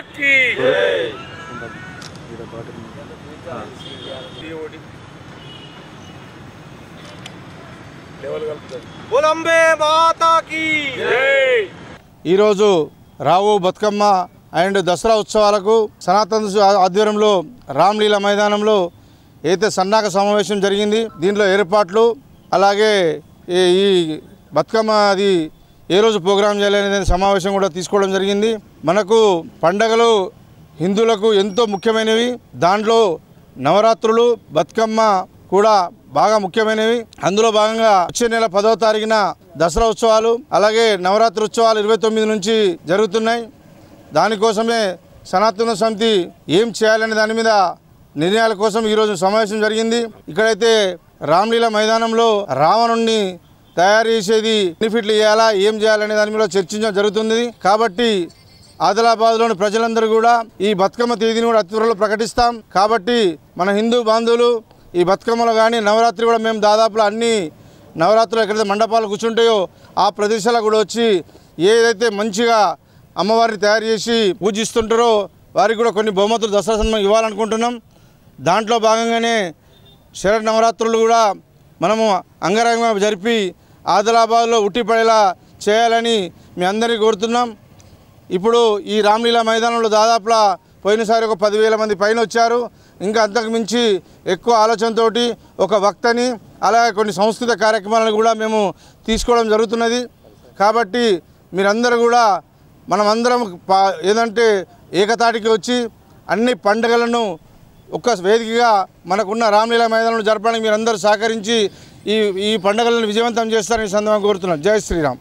ఈరోజు రావు బతుకమ్మ అండ్ దసరా ఉత్సవాలకు సనాతన ఆధ్వర్యంలో రామ్లీల మైదానంలో అయితే సన్నాహక సమావేశం జరిగింది దీంట్లో ఏర్పాట్లు అలాగే ఈ- ఈ బతుకమ్మ అది ఏ రోజు ప్రోగ్రాం చేయాలనే సమావేశం కూడా తీసుకోవడం జరిగింది మనకు పండగలు హిందువులకు ఎంతో ముఖ్యమైనవి దాంట్లో నవరాత్రులు బతుకమ్మ కూడా బాగా ముఖ్యమైనవి అందులో భాగంగా వచ్చే నెల పదవ తారీఖున దసరా ఉత్సవాలు అలాగే నవరాత్రి ఉత్సవాలు ఇరవై తొమ్మిది నుంచి జరుగుతున్నాయి దానికోసమే సనాతన సమితి ఏం చేయాలనే దాని మీద నిర్ణయాల కోసం ఈరోజు సమావేశం జరిగింది ఇక్కడైతే రామ్లీల మైదానంలో రావణుణ్ణి తయారు చేసేది బెనిఫిట్లు ఇవ్వాలా ఏం చేయాలనే దాని మీద చర్చించడం జరుగుతుంది కాబట్టి ఆదిలాబాద్లోని ప్రజలందరూ కూడా ఈ బతుకమ్మ తేదీని కూడా అతి త్వరలో ప్రకటిస్తాం కాబట్టి మన హిందూ బాంధవులు ఈ బతుకమ్మలో కానీ నవరాత్రి కూడా మేము దాదాపులో అన్ని నవరాత్రులు ఎక్కడైతే మండపాలు కూర్చుంటాయో ఆ ప్రదేశాలకు కూడా వచ్చి ఏదైతే మంచిగా అమ్మవారిని తయారు చేసి పూజిస్తుంటారో వారికి కూడా కొన్ని బహుమతులు దసరా సందర్భంగా ఇవ్వాలనుకుంటున్నాం దాంట్లో భాగంగానే శరణ నవరాత్రులు కూడా మనము అంగరంగ జరిపి ఆదిలాబాద్లో ఉట్టిపడేలా చేయాలని మీ అందరినీ కోరుతున్నాం ఇప్పుడు ఈ రామ్లీలా మైదానంలో దాదాపులా పోయినసారి ఒక పదివేల మంది పైన వచ్చారు ఇంకా అంతకు మించి ఎక్కువ ఆలోచనతోటి ఒక వక్తని అలాగే కొన్ని సంస్కృత కార్యక్రమాలను కూడా మేము తీసుకోవడం జరుగుతున్నది కాబట్టి మీరందరూ కూడా మనమందరం పా ఏదంటే ఏకతాటికి వచ్చి అన్ని పండుగలను ఒక్క వేదికగా మనకున్న రామ్లీలా మైదానంలో జరపడానికి మీరందరూ సహకరించి ఈ ఈ పండుగలను విజయవంతం చేస్తారని ఈ సందర్భంగా కోరుతున్నాం జై శ్రీరామ్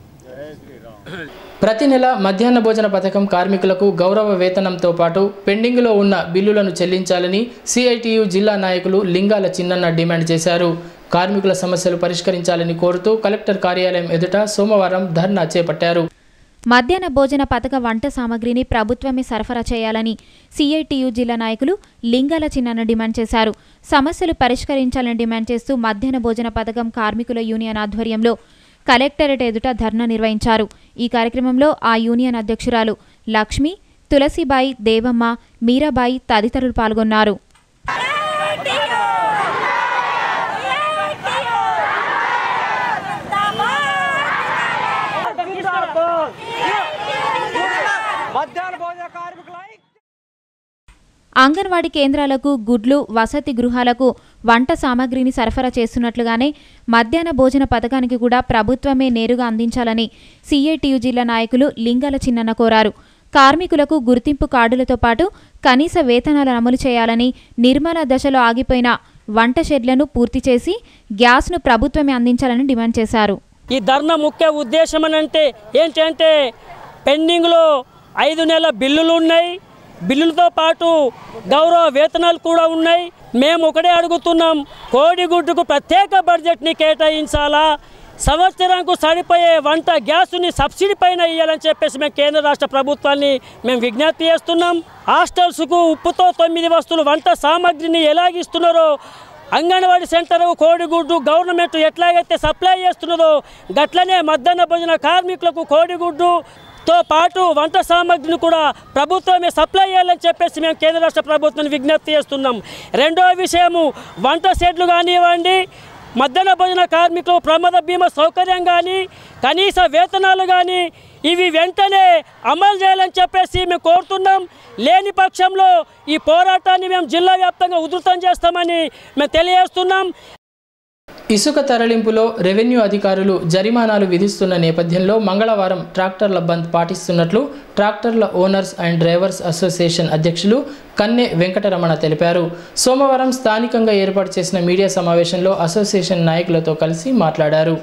ప్రతి నెల మధ్యాహ్న భోజన పథకం కార్మికులకు గౌరవ వేతనంతో పాటు పెండింగ్లో ఉన్న బిల్లులను చెల్లించాలని సిఐటియు జిల్లా నాయకులు లింగాల చిన్నన్న డిమాండ్ చేశారు కార్మికుల సమస్యలు పరిష్కరించాలని కోరుతూ కలెక్టర్ కార్యాలయం ఎదుట సోమవారం ధర్నా చేపట్టారు మధ్యాహ్న భోజన పథక వంట సామగ్రిని ప్రభుత్వమే సరఫరా చేయాలని సిఐటియు జిల్లా నాయకులు లింగాల చిన్నన్న డిమాండ్ చేశారు సమస్యలు పరిష్కరించాలని డిమాండ్ చేస్తూ మధ్యాహ్న భోజన పథకం కార్మికుల యూనియన్ ఆధ్వర్యంలో కలెక్టరేట్ ఎదుట ధర్నా నిర్వహించారు ఈ కార్యక్రమంలో ఆ యూనియన్ అధ్యక్షురాలు లక్ష్మి తులసిబాయి దేవమ్మ మీరాబాయి తదితరులు పాల్గొన్నారు అంగన్వాడీ కేంద్రాలకు గుడ్లు వసతి గృహాలకు వంట సామాగ్రిని సరఫరా చేస్తున్నట్లుగానే మధ్యాహ్న భోజన పథకానికి కూడా ప్రభుత్వమే నేరుగా అందించాలని సిఐటియు జిల్లా నాయకులు లింగాల చిన్నన్న కోరారు కార్మికులకు గుర్తింపు కార్డులతో పాటు కనీస వేతనాలను అమలు చేయాలని నిర్మాణ దశలో ఆగిపోయిన వంట షెడ్లను పూర్తి చేసి గ్యాస్ను ప్రభుత్వమే అందించాలని డిమాండ్ చేశారు ఈ ధర్నా ముఖ్య ఉద్దేశం అని అంటే ఏంటంటే పెండింగ్లో ఐదు నెలల బిల్లులు ఉన్నాయి బిల్లులతో పాటు గౌరవ వేతనాలు కూడా ఉన్నాయి మేము ఒకటే అడుగుతున్నాం కోడిగుడ్డుకు ప్రత్యేక బడ్జెట్ని కేటాయించాలా సంవత్సరానికి సరిపోయే వంట గ్యాస్ని సబ్సిడీ పైన ఇవ్వాలని చెప్పేసి మేము కేంద్ర రాష్ట్ర ప్రభుత్వాన్ని మేము విజ్ఞప్తి చేస్తున్నాం హాస్టల్స్కు ఉప్పుతో తొమ్మిది వస్తువులు వంట సామాగ్రిని ఎలాగిస్తున్నారో అంగన్వాడీ సెంటర్ కోడిగుడ్డు గవర్నమెంట్ ఎట్లాగైతే సప్లై చేస్తున్నదో గట్లనే మధ్యాహ్న భోజన కార్మికులకు కోడిగుడ్డు తో పాటు వంట సామాగ్రిని కూడా ప్రభుత్వమే సప్లై చేయాలని చెప్పేసి మేము కేంద్ర రాష్ట్ర ప్రభుత్వాన్ని విజ్ఞప్తి చేస్తున్నాం రెండో విషయము వంట షెడ్లు కానివ్వండి మధ్యాహ్న భోజన కార్మికులు ప్రమాద బీమా సౌకర్యం కానీ కనీస వేతనాలు కానీ ఇవి వెంటనే అమలు చేయాలని చెప్పేసి మేము కోరుతున్నాం లేని పక్షంలో ఈ పోరాటాన్ని మేము జిల్లా వ్యాప్తంగా ఉధృతం చేస్తామని మేము తెలియజేస్తున్నాం ఇసుక తరలింపులో రెవెన్యూ అధికారులు జరిమానాలు విధిస్తున్న నేపథ్యంలో మంగళవారం ట్రాక్టర్ల బంద్ పాటిస్తున్నట్లు ట్రాక్టర్ల ఓనర్స్ అండ్ డ్రైవర్స్ అసోసియేషన్ అధ్యక్షులు కన్నె వెంకటరమణ తెలిపారు సోమవారం స్థానికంగా ఏర్పాటు చేసిన మీడియా సమావేశంలో అసోసియేషన్ నాయకులతో కలిసి మాట్లాడారు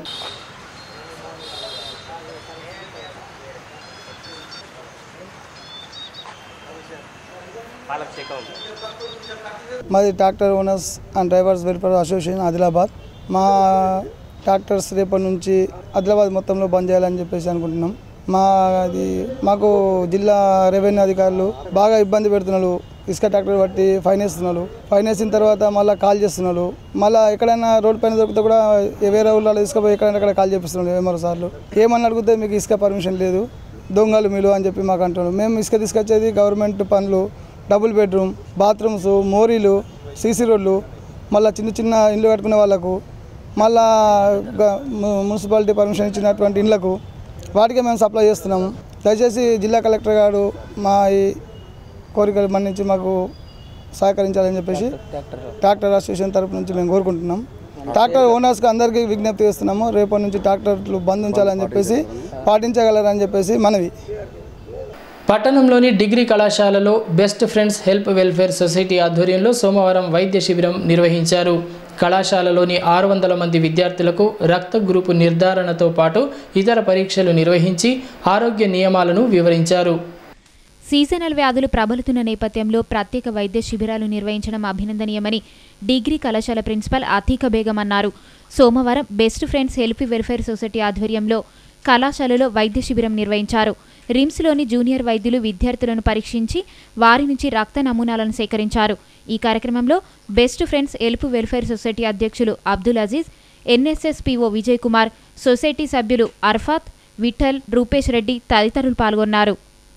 మాది tractor owners and drivers welfare association Adilabad మా ట్రాక్టర్స్ రేపటి నుంచి ఆదిలాబాద్ మొత్తంలో బంద్ చేయాలని చెప్పేసి అనుకుంటున్నాం మా అది మాకు జిల్లా రెవెన్యూ అధికారులు బాగా ఇబ్బంది పెడుతున్నారు ఇసుక ట్రాక్టర్ బట్టి ఫైన్ వేస్తున్నారు ఫైన్ వేసిన తర్వాత మళ్ళీ కాల్ చేస్తున్నారు మళ్ళీ ఎక్కడైనా రోడ్ పైన దొరికితే కూడా వేరే ఊళ్ళో ఇసుక పోయి ఎక్కడైనా అక్కడ కాల్ చేపిస్తున్నారు ఏమో సార్లు ఏమని అడిగితే మీకు ఇసుక పర్మిషన్ లేదు దొంగలు మీరు అని చెప్పి మాకు అంటున్నారు మేము ఇసుక తీసుకొచ్చేది గవర్నమెంట్ పనులు డబుల్ బెడ్రూమ్ బాత్రూమ్స్ మోరీలు సీసీ రోడ్లు మళ్ళీ చిన్న చిన్న ఇల్లు కట్టుకునే వాళ్ళకు మళ్ళా గ- ము- మున్సిపాలిటీ పర్మిషన్ ఇచ్చినటువంటి ఇళ్లకు వాటికే మేము సప్లై చేస్తున్నాము దయచేసి జిల్లా కలెక్టర్ గారు మా ఈ కోరికలు మన్నించి మాకు సహకరించాలని చెప్పేసి ట్రాక్టర్ అసోసియేషన్ తరపు నుంచి మేము కోరుకుంటున్నాం ట్రాక్టర్ ఓనర్స్కి అందరికీ విజ్ఞప్తి చేస్తున్నాము రేపటి నుంచి ట్రాక్టర్లు బంద్ ఉంచాలని చెప్పేసి పాటించగలరని చెప్పేసి మనవి పట్టణంలోని డిగ్రీ కళాశాలలో best friends help welfare society ఆధ్వర్యంలో సోమవారం వైద్య శిబిరం నిర్వహించారు కళాశాలలోని ఆరు వందల మంది విద్యార్థులకు రక్త గ్రూపు నిర్ధారణతో పాటు ఇతర పరీక్షలు నిర్వహించి ఆరోగ్య నియమాలను వివరించారు సీజనల్ వ్యాధులు ప్రబలుతున్న నేపథ్యంలో ప్రత్యేక వైద్య శిబిరాలు నిర్వహించడం అభినందనీయమని డిగ్రీ కళాశాల ప్రిన్సిపల్ అతీక బేగం అన్నారు సోమవారం best friends help welfare society ఆధ్వర్యంలో కళాశాలలో వైద్య శిబిరం నిర్వహించారు రిమ్స్లోని జూనియర్ వైద్యులు విద్యార్థులను పరీక్షించి వారి నుంచి రక్త నమూనాలను సేకరించారు ఈ కార్యక్రమంలో best friends help welfare society అధ్యక్షులు Abdul Aziz NSS PO Vijay Kumar society సభ్యులు అర్ఫాత్ విఠల్ రూపేష్ రెడ్డి తదితరులు పాల్గొన్నారు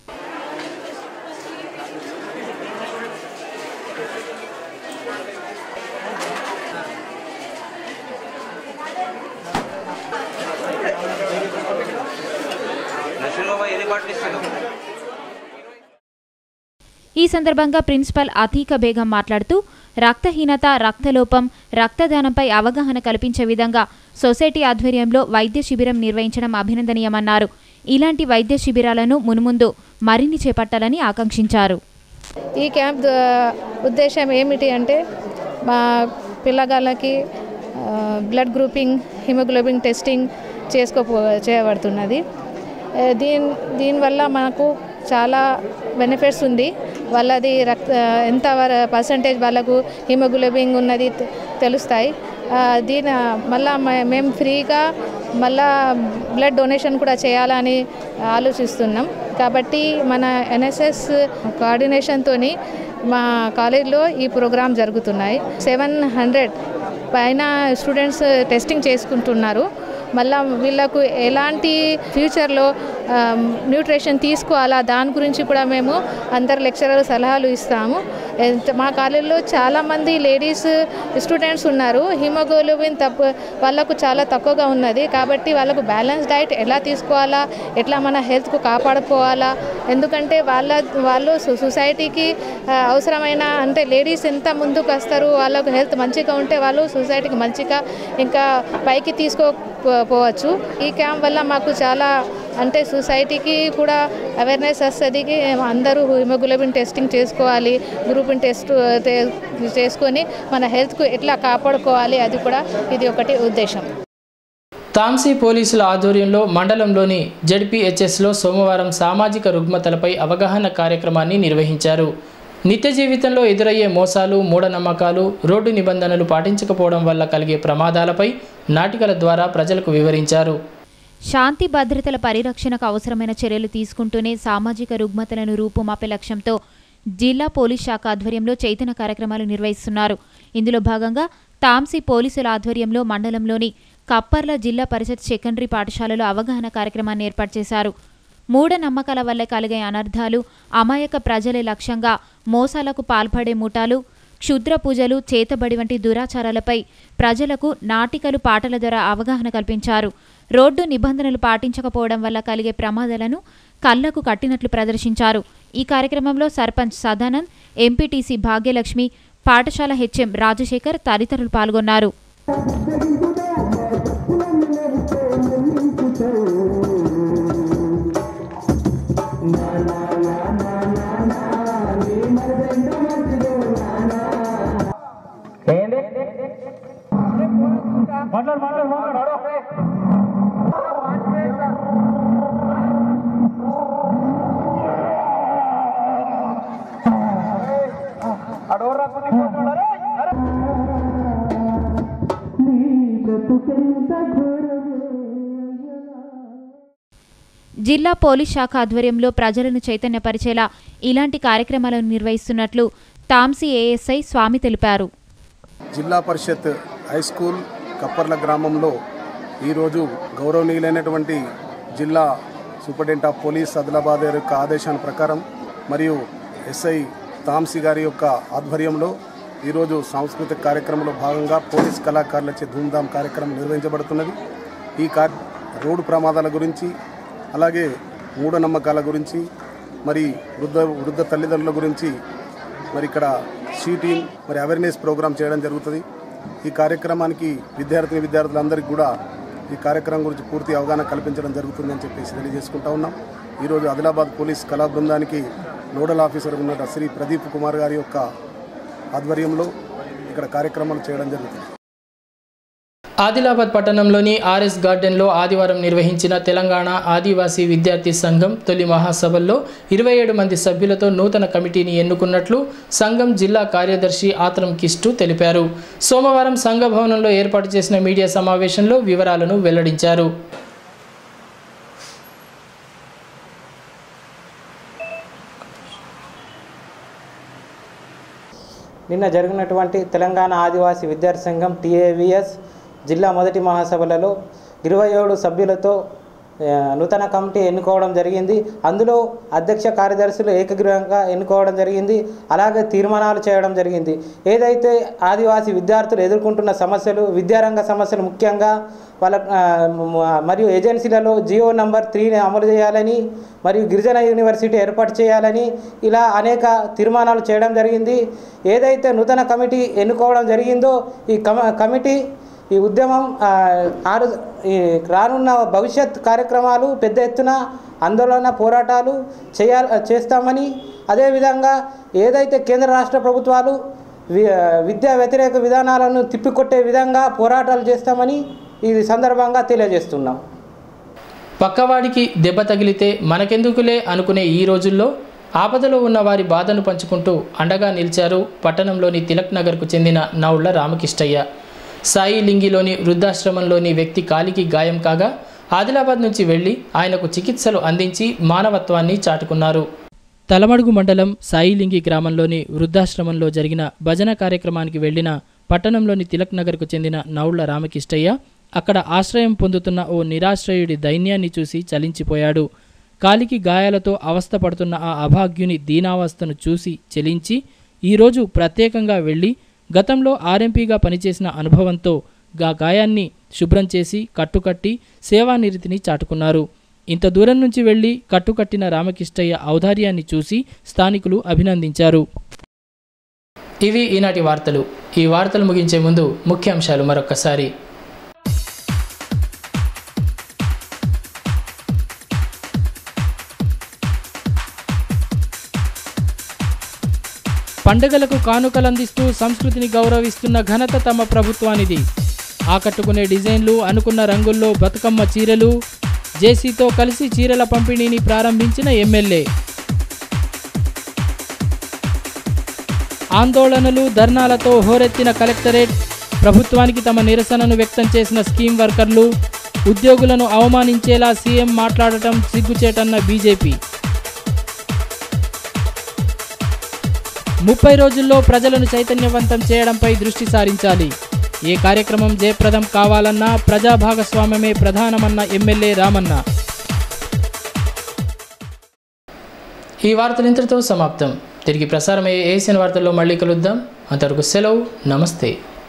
ఈ సందర్భంగా ప్రిన్సిపల్ అతీక బేగం మాట్లాడుతూ రక్తహీనత రక్తలోపం రక్తదానంపై అవగాహన కల్పించే విధంగా సొసైటీ ఆధ్వర్యంలో వైద్య శిబిరం నిర్వహించడం అభినందనీయమన్నారు ఇలాంటి వైద్య శిబిరాలను మున్ముందు మరిన్ని చేపట్టాలని ఆకాంక్షించారు ఈ క్యాంప్ ద- ఉద్దేశం ఏమిటి అంటే మా పిల్లగాళ్ళకి ఆ, బ్లడ్ గ్రూపింగ్ హిమోగ్లోబిన్ టెస్టింగ్ చేసుకోపో చేయబడుతున్నది ఆ, దీని దీనివల్ల మనకు చాలా బెనిఫిట్స్ ఉంది వాళ్ళది రక్త ఎంత వర- పర్సంటేజ్ వాళ్ళకు హిమోగ్లోబిన్ ఉన్నది తె- తెలుస్తాయి ఆ, దీని మళ్ళా మే- మేము ఫ్రీగా మళ్ళా బ్లడ్ డొనేషన్ కూడా చేయాలని ఆలోచిస్తున్నాం కాబట్టి మన ఎన్ఎస్ఎస్ కోఆర్డినేషన్తో మా కాలేజ్లో ఈ ప్రోగ్రాం జరుగుతున్నాయి సెవెన్ హండ్రెడ్ పైన స్టూడెంట్స్ టెస్టింగ్ చేసుకుంటున్నారు మళ్ళా వీళ్ళకు ఎలాంటి ఫ్యూచర్లో న్యూట్రిషన్ తీసుకోవాలా దాని గురించి కూడా మేము అందరు లెక్చరర్ సలహాలు ఇస్తాము ఎంత- మా కాలేజీలో చాలామంది లేడీస్ స్టూడెంట్స్ ఉన్నారు హిమోగ్లోబిన్ తప్పు వాళ్ళకు చాలా తక్కువగా ఉన్నది కాబట్టి వాళ్ళకు బ్యాలెన్స్ డైట్ ఎలా తీసుకోవాలా ఎట్లా మన హెల్త్కు కాపాడుకోవాలా ఎందుకంటే వాళ్ళ వాళ్ళు సొ- సొసైటీకి ఆ, అవసరమైన అంటే లేడీస్ ఎంత ముందుకు వస్తారు వాళ్ళకు హెల్త్ మంచిగా ఉంటే వాళ్ళు సొసైటీకి మంచిగా ఇంకా పైకి తీసుకో పో- పోవచ్చు ఈ క్యాంప్ వల్ల మాకు చాలా అంటే సొసైటీకి కూడా అవేర్నెస్ వస్తుంది అందరూ హిమోగ్లోబిన్ టెస్టింగ్ చేసుకోవాలి గ్రూపిన్ టెస్ట్ తే- చేసుకొని మన హెల్త్కు ఎట్లా కాపాడుకోవాలి అది కూడా ఇది ఒకటి ఉద్దేశం తాంసీ పోలీసుల ఆధ్వర్యంలో మండలంలోని జడ్పీహెచ్ఎస్లో సోమవారం సామాజిక రుగ్మతలపై అవగాహన కార్యక్రమాన్ని నిర్వహించారు నిత్య జీవితంలో ఎదురయ్యే మోసాలు మూఢనమ్మకాలు రోడ్డు నిబంధనలు పాటించకపోవడం వల్ల కలిగే ప్రమాదాలపై నాటికల ద్వారా ప్రజలకు వివరించారు శాంతి భద్రతల పరిరక్షణకు అవసరమైన చర్యలు తీసుకుంటూనే సామాజిక రుగ్మతలను రూపుమాపే లక్ష్యంతో జిల్లా పోలీస్ శాఖ ఆధ్వర్యంలో చైతన్య కార్యక్రమాలు నిర్వహిస్తున్నారు ఇందులో భాగంగా తాంసీ పోలీసుల ఆధ్వర్యంలో మండలంలోని కప్పర్ల జిల్లా పరిషత్ సెకండరీ పాఠశాలలో అవగాహన కార్యక్రమాన్ని ఏర్పాటు చేశారు మూఢనమ్మకాల వల్ల కలిగే అనర్థాలు అమాయక ప్రజలే లక్ష్యంగా మోసాలకు పాల్పడే ముఠాలు క్షుద్ర పూజలు చేతబడి వంటి దురాచారాలపై ప్రజలకు నాటికలు పాటల ద్వారా అవగాహన కల్పించారు రోడ్డు నిబంధనలు పాటించకపోవడం వల్ల కలిగే ప్రమాదాలను కళ్లకు కట్టినట్లు ప్రదర్శించారు ఈ కార్యక్రమంలో సర్పంచ్ సదానంద్ ఎంపీటీసీ భాగ్యలక్ష్మి పాఠశాల హెచ్ఎం రాజశేఖర్ తదితరులు పాల్గొన్నారు జిల్లా పోలీస్ శాఖ ఆధ్వర్యంలో ప్రజలను చైతన్యపరిచేలా ఇలాంటి కార్యక్రమాలను నిర్వహిస్తున్నట్లు తాంసీ ఏఎస్ఐ స్వామి తెలిపారు జిల్లా పరిషత్ హై స్కూల్ కప్పర్ల గ్రామంలో ఈరోజు గౌరవనీయులైనటువంటి జిల్లా సూపరింటెండెంట్ ఆఫ్ పోలీస్ ఆదిలాబాద్ గారి యొక్క ఆదేశాల ప్రకారం మరియు ఎస్ఐ తాంసి గారి యొక్క ఆధ్వర్యంలో ఈరోజు సాంస్కృతిక కార్యక్రమంలో భాగంగా పోలీస్ కళాకారులచే ధూమ్ధామ్ కార్యక్రమం నిర్వహించబడుతున్నది ఈ కార్ రోడ్డు ప్రమాదాల గురించి అలాగే మూఢనమ్మకాల గురించి మరి వృద్ధ వృద్ధ తల్లిదండ్రుల గురించి మరి ఇక్కడ షీటింగ్ మరి అవేర్నెస్ ప్రోగ్రామ్ చేయడం జరుగుతుంది ఈ కార్యక్రమానికి విద్యార్థిని విద్యార్థులందరికీ కూడా ఈ కార్యక్రమం గురించి పూర్తి అవగాహన కల్పించడం జరుగుతుందని చెప్పేసి తెలియజేసుకుంటా ఉన్నాం ఈరోజు ఆదిలాబాద్ పోలీస్ కళా బృందానికి నోడల్ ఆఫీసర్ ఉన్న శ్రీ ప్రదీప్ కుమార్ గారి యొక్క ఆధ్వర్యంలో ఇక్కడ కార్యక్రమాలు చేయడం జరుగుతుంది ఆదిలాబాద్ పట్టణంలోని ఆర్ఎస్ గార్డెన్లో ఆదివారం నిర్వహించిన తెలంగాణ ఆదివాసీ విద్యార్థి సంఘం తొలి మహాసభల్లో ఇరవై ఏడు మంది సభ్యులతో నూతన కమిటీని ఎన్నుకున్నట్లు సంఘం జిల్లా కార్యదర్శి ఆత్రం కిస్టు తెలిపారు సోమవారం సంఘ భవనంలో ఏర్పాటు చేసిన మీడియా సమావేశంలో వివరాలను వెల్లడించారు నిన్న జరిగినటువంటి తెలంగాణ ఆదివాసీ విద్యార్థి సంఘం టీఏవిఎస్ జిల్లా మొదటి మహాసభలలో ఇరవై ఏడు సభ్యులతో ఆ, నూతన కమిటీ ఎన్నుకోవడం జరిగింది అందులో అధ్యక్ష కార్యదర్శులు ఏకగ్రీవంగా ఎన్నుకోవడం జరిగింది అలాగే తీర్మానాలు చేయడం జరిగింది ఏదైతే ఆదివాసీ విద్యార్థులు ఎదుర్కొంటున్న సమస్యలు విద్యారంగ సమస్యలు ముఖ్యంగా వాళ్ళ ఆ, మ- మరియు ఏజెన్సీలలో జియో నంబర్ త్రీని అమలు చేయాలని మరియు గిరిజన యూనివర్సిటీ ఏర్పాటు చేయాలని ఇలా అనేక తీర్మానాలు చేయడం జరిగింది ఏదైతే నూతన కమిటీ ఎన్నుకోవడం జరిగిందో ఈ కమ కమిటీ ఈ ఉద్యమం ఆ, ఆరు ఈ రానున్న భవిష్యత్ కార్యక్రమాలు పెద్ద ఎత్తున ఆందోళన పోరాటాలు చేయ చేస్తామని అదేవిధంగా ఏదైతే కేంద్ర రాష్ట్ర ప్రభుత్వాలు వి- విద్యా వ్యతిరేక విధానాలను తిప్పికొట్టే విధంగా పోరాటాలు చేస్తామని ఈ సందర్భంగా తెలియజేస్తున్నాం పక్కవాడికి దెబ్బ తగిలితే మనకెందుకులే అనుకునే ఈ రోజుల్లో ఆపదలో ఉన్న వారి బాధను పంచుకుంటూ అండగా నిలిచారు పట్టణంలోని తిలక్ నగర్కు చెందిన నౌళ్ల రామకృష్ణయ్య సాయి లింగిలోని వృద్ధాశ్రమంలోని వ్యక్తి కాలికి గాయం కాగా ఆదిలాబాద్ నుంచి వెళ్లి ఆయనకు చికిత్సలు అందించి మానవత్వాన్ని చాటుకున్నారు తలమడుగు మండలం సాయిలింగి గ్రామంలోని వృద్ధాశ్రమంలో జరిగిన భజన కార్యక్రమానికి వెళ్లిన పట్టణంలోని తిలక్ నగర్కు చెందిన నౌళ్ల రామకృష్ణయ్య అక్కడ ఆశ్రయం పొందుతున్న ఓ నిరాశ్రయుడి దైన్యాన్ని చూసి చలించిపోయాడు కాలికి గాయాలతో అవస్థపడుతున్న ఆ అభాగ్యుని దీనావస్థను చూసి చెలించి ఈరోజు ప్రత్యేకంగా వెళ్ళి గతంలో ఆర్ఎంపీగా పనిచేసిన అనుభవంతో గా గాయాన్ని శుభ్రం చేసి కట్టుకట్టి సేవానిరతిని చాటుకున్నారు ఇంత దూరం నుంచి వెళ్లి కట్టుకట్టిన రామకృష్ణయ్య ఔదార్యాన్ని చూసి స్థానికులు అభినందించారు ఇవి ఈనాటి వార్తలు ఈ వార్తలు ముగించే ముందు ముఖ్యాంశాలు మరొక్కసారి పండుగలకు కానుకలందిస్తూ సంస్కృతిని గౌరవిస్తున్న ఘనత తమ ప్రభుత్వానిది ఆకట్టుకునే డిజైన్లు అనుకున్న రంగుల్లో బతుకమ్మ చీరలు జేసీతో కలిసి చీరల పంపిణీని ప్రారంభించిన ఎమ్మెల్యే ఆందోళనలు ధర్నాలతో హోరెత్తిన కలెక్టరేట్ ప్రభుత్వానికి తమ నిరసనను వ్యక్తం చేసిన స్కీమ్ వర్కర్లు ఉద్యోగులను అవమానించేలా సీఎం మాట్లాడటం సిగ్గుచేటన్న బీజేపీ ముప్పై రోజుల్లో ప్రజలను చైతన్యవంతం చేయడంపై దృష్టి సారించాలి ఈ కార్యక్రమం జయప్రదం కావాలన్నా ప్రజా భాగస్వామ్యమే ప్రధానమన్న ఎమ్మెల్యే రామన్న ఈ వార్తలు ఇంతటితో సమాప్తం తిరిగి ప్రసారమయ్యే ఏసియన్ వార్తల్లో మళ్ళీ కలుద్దాం అంతవరకు సెలవు నమస్తే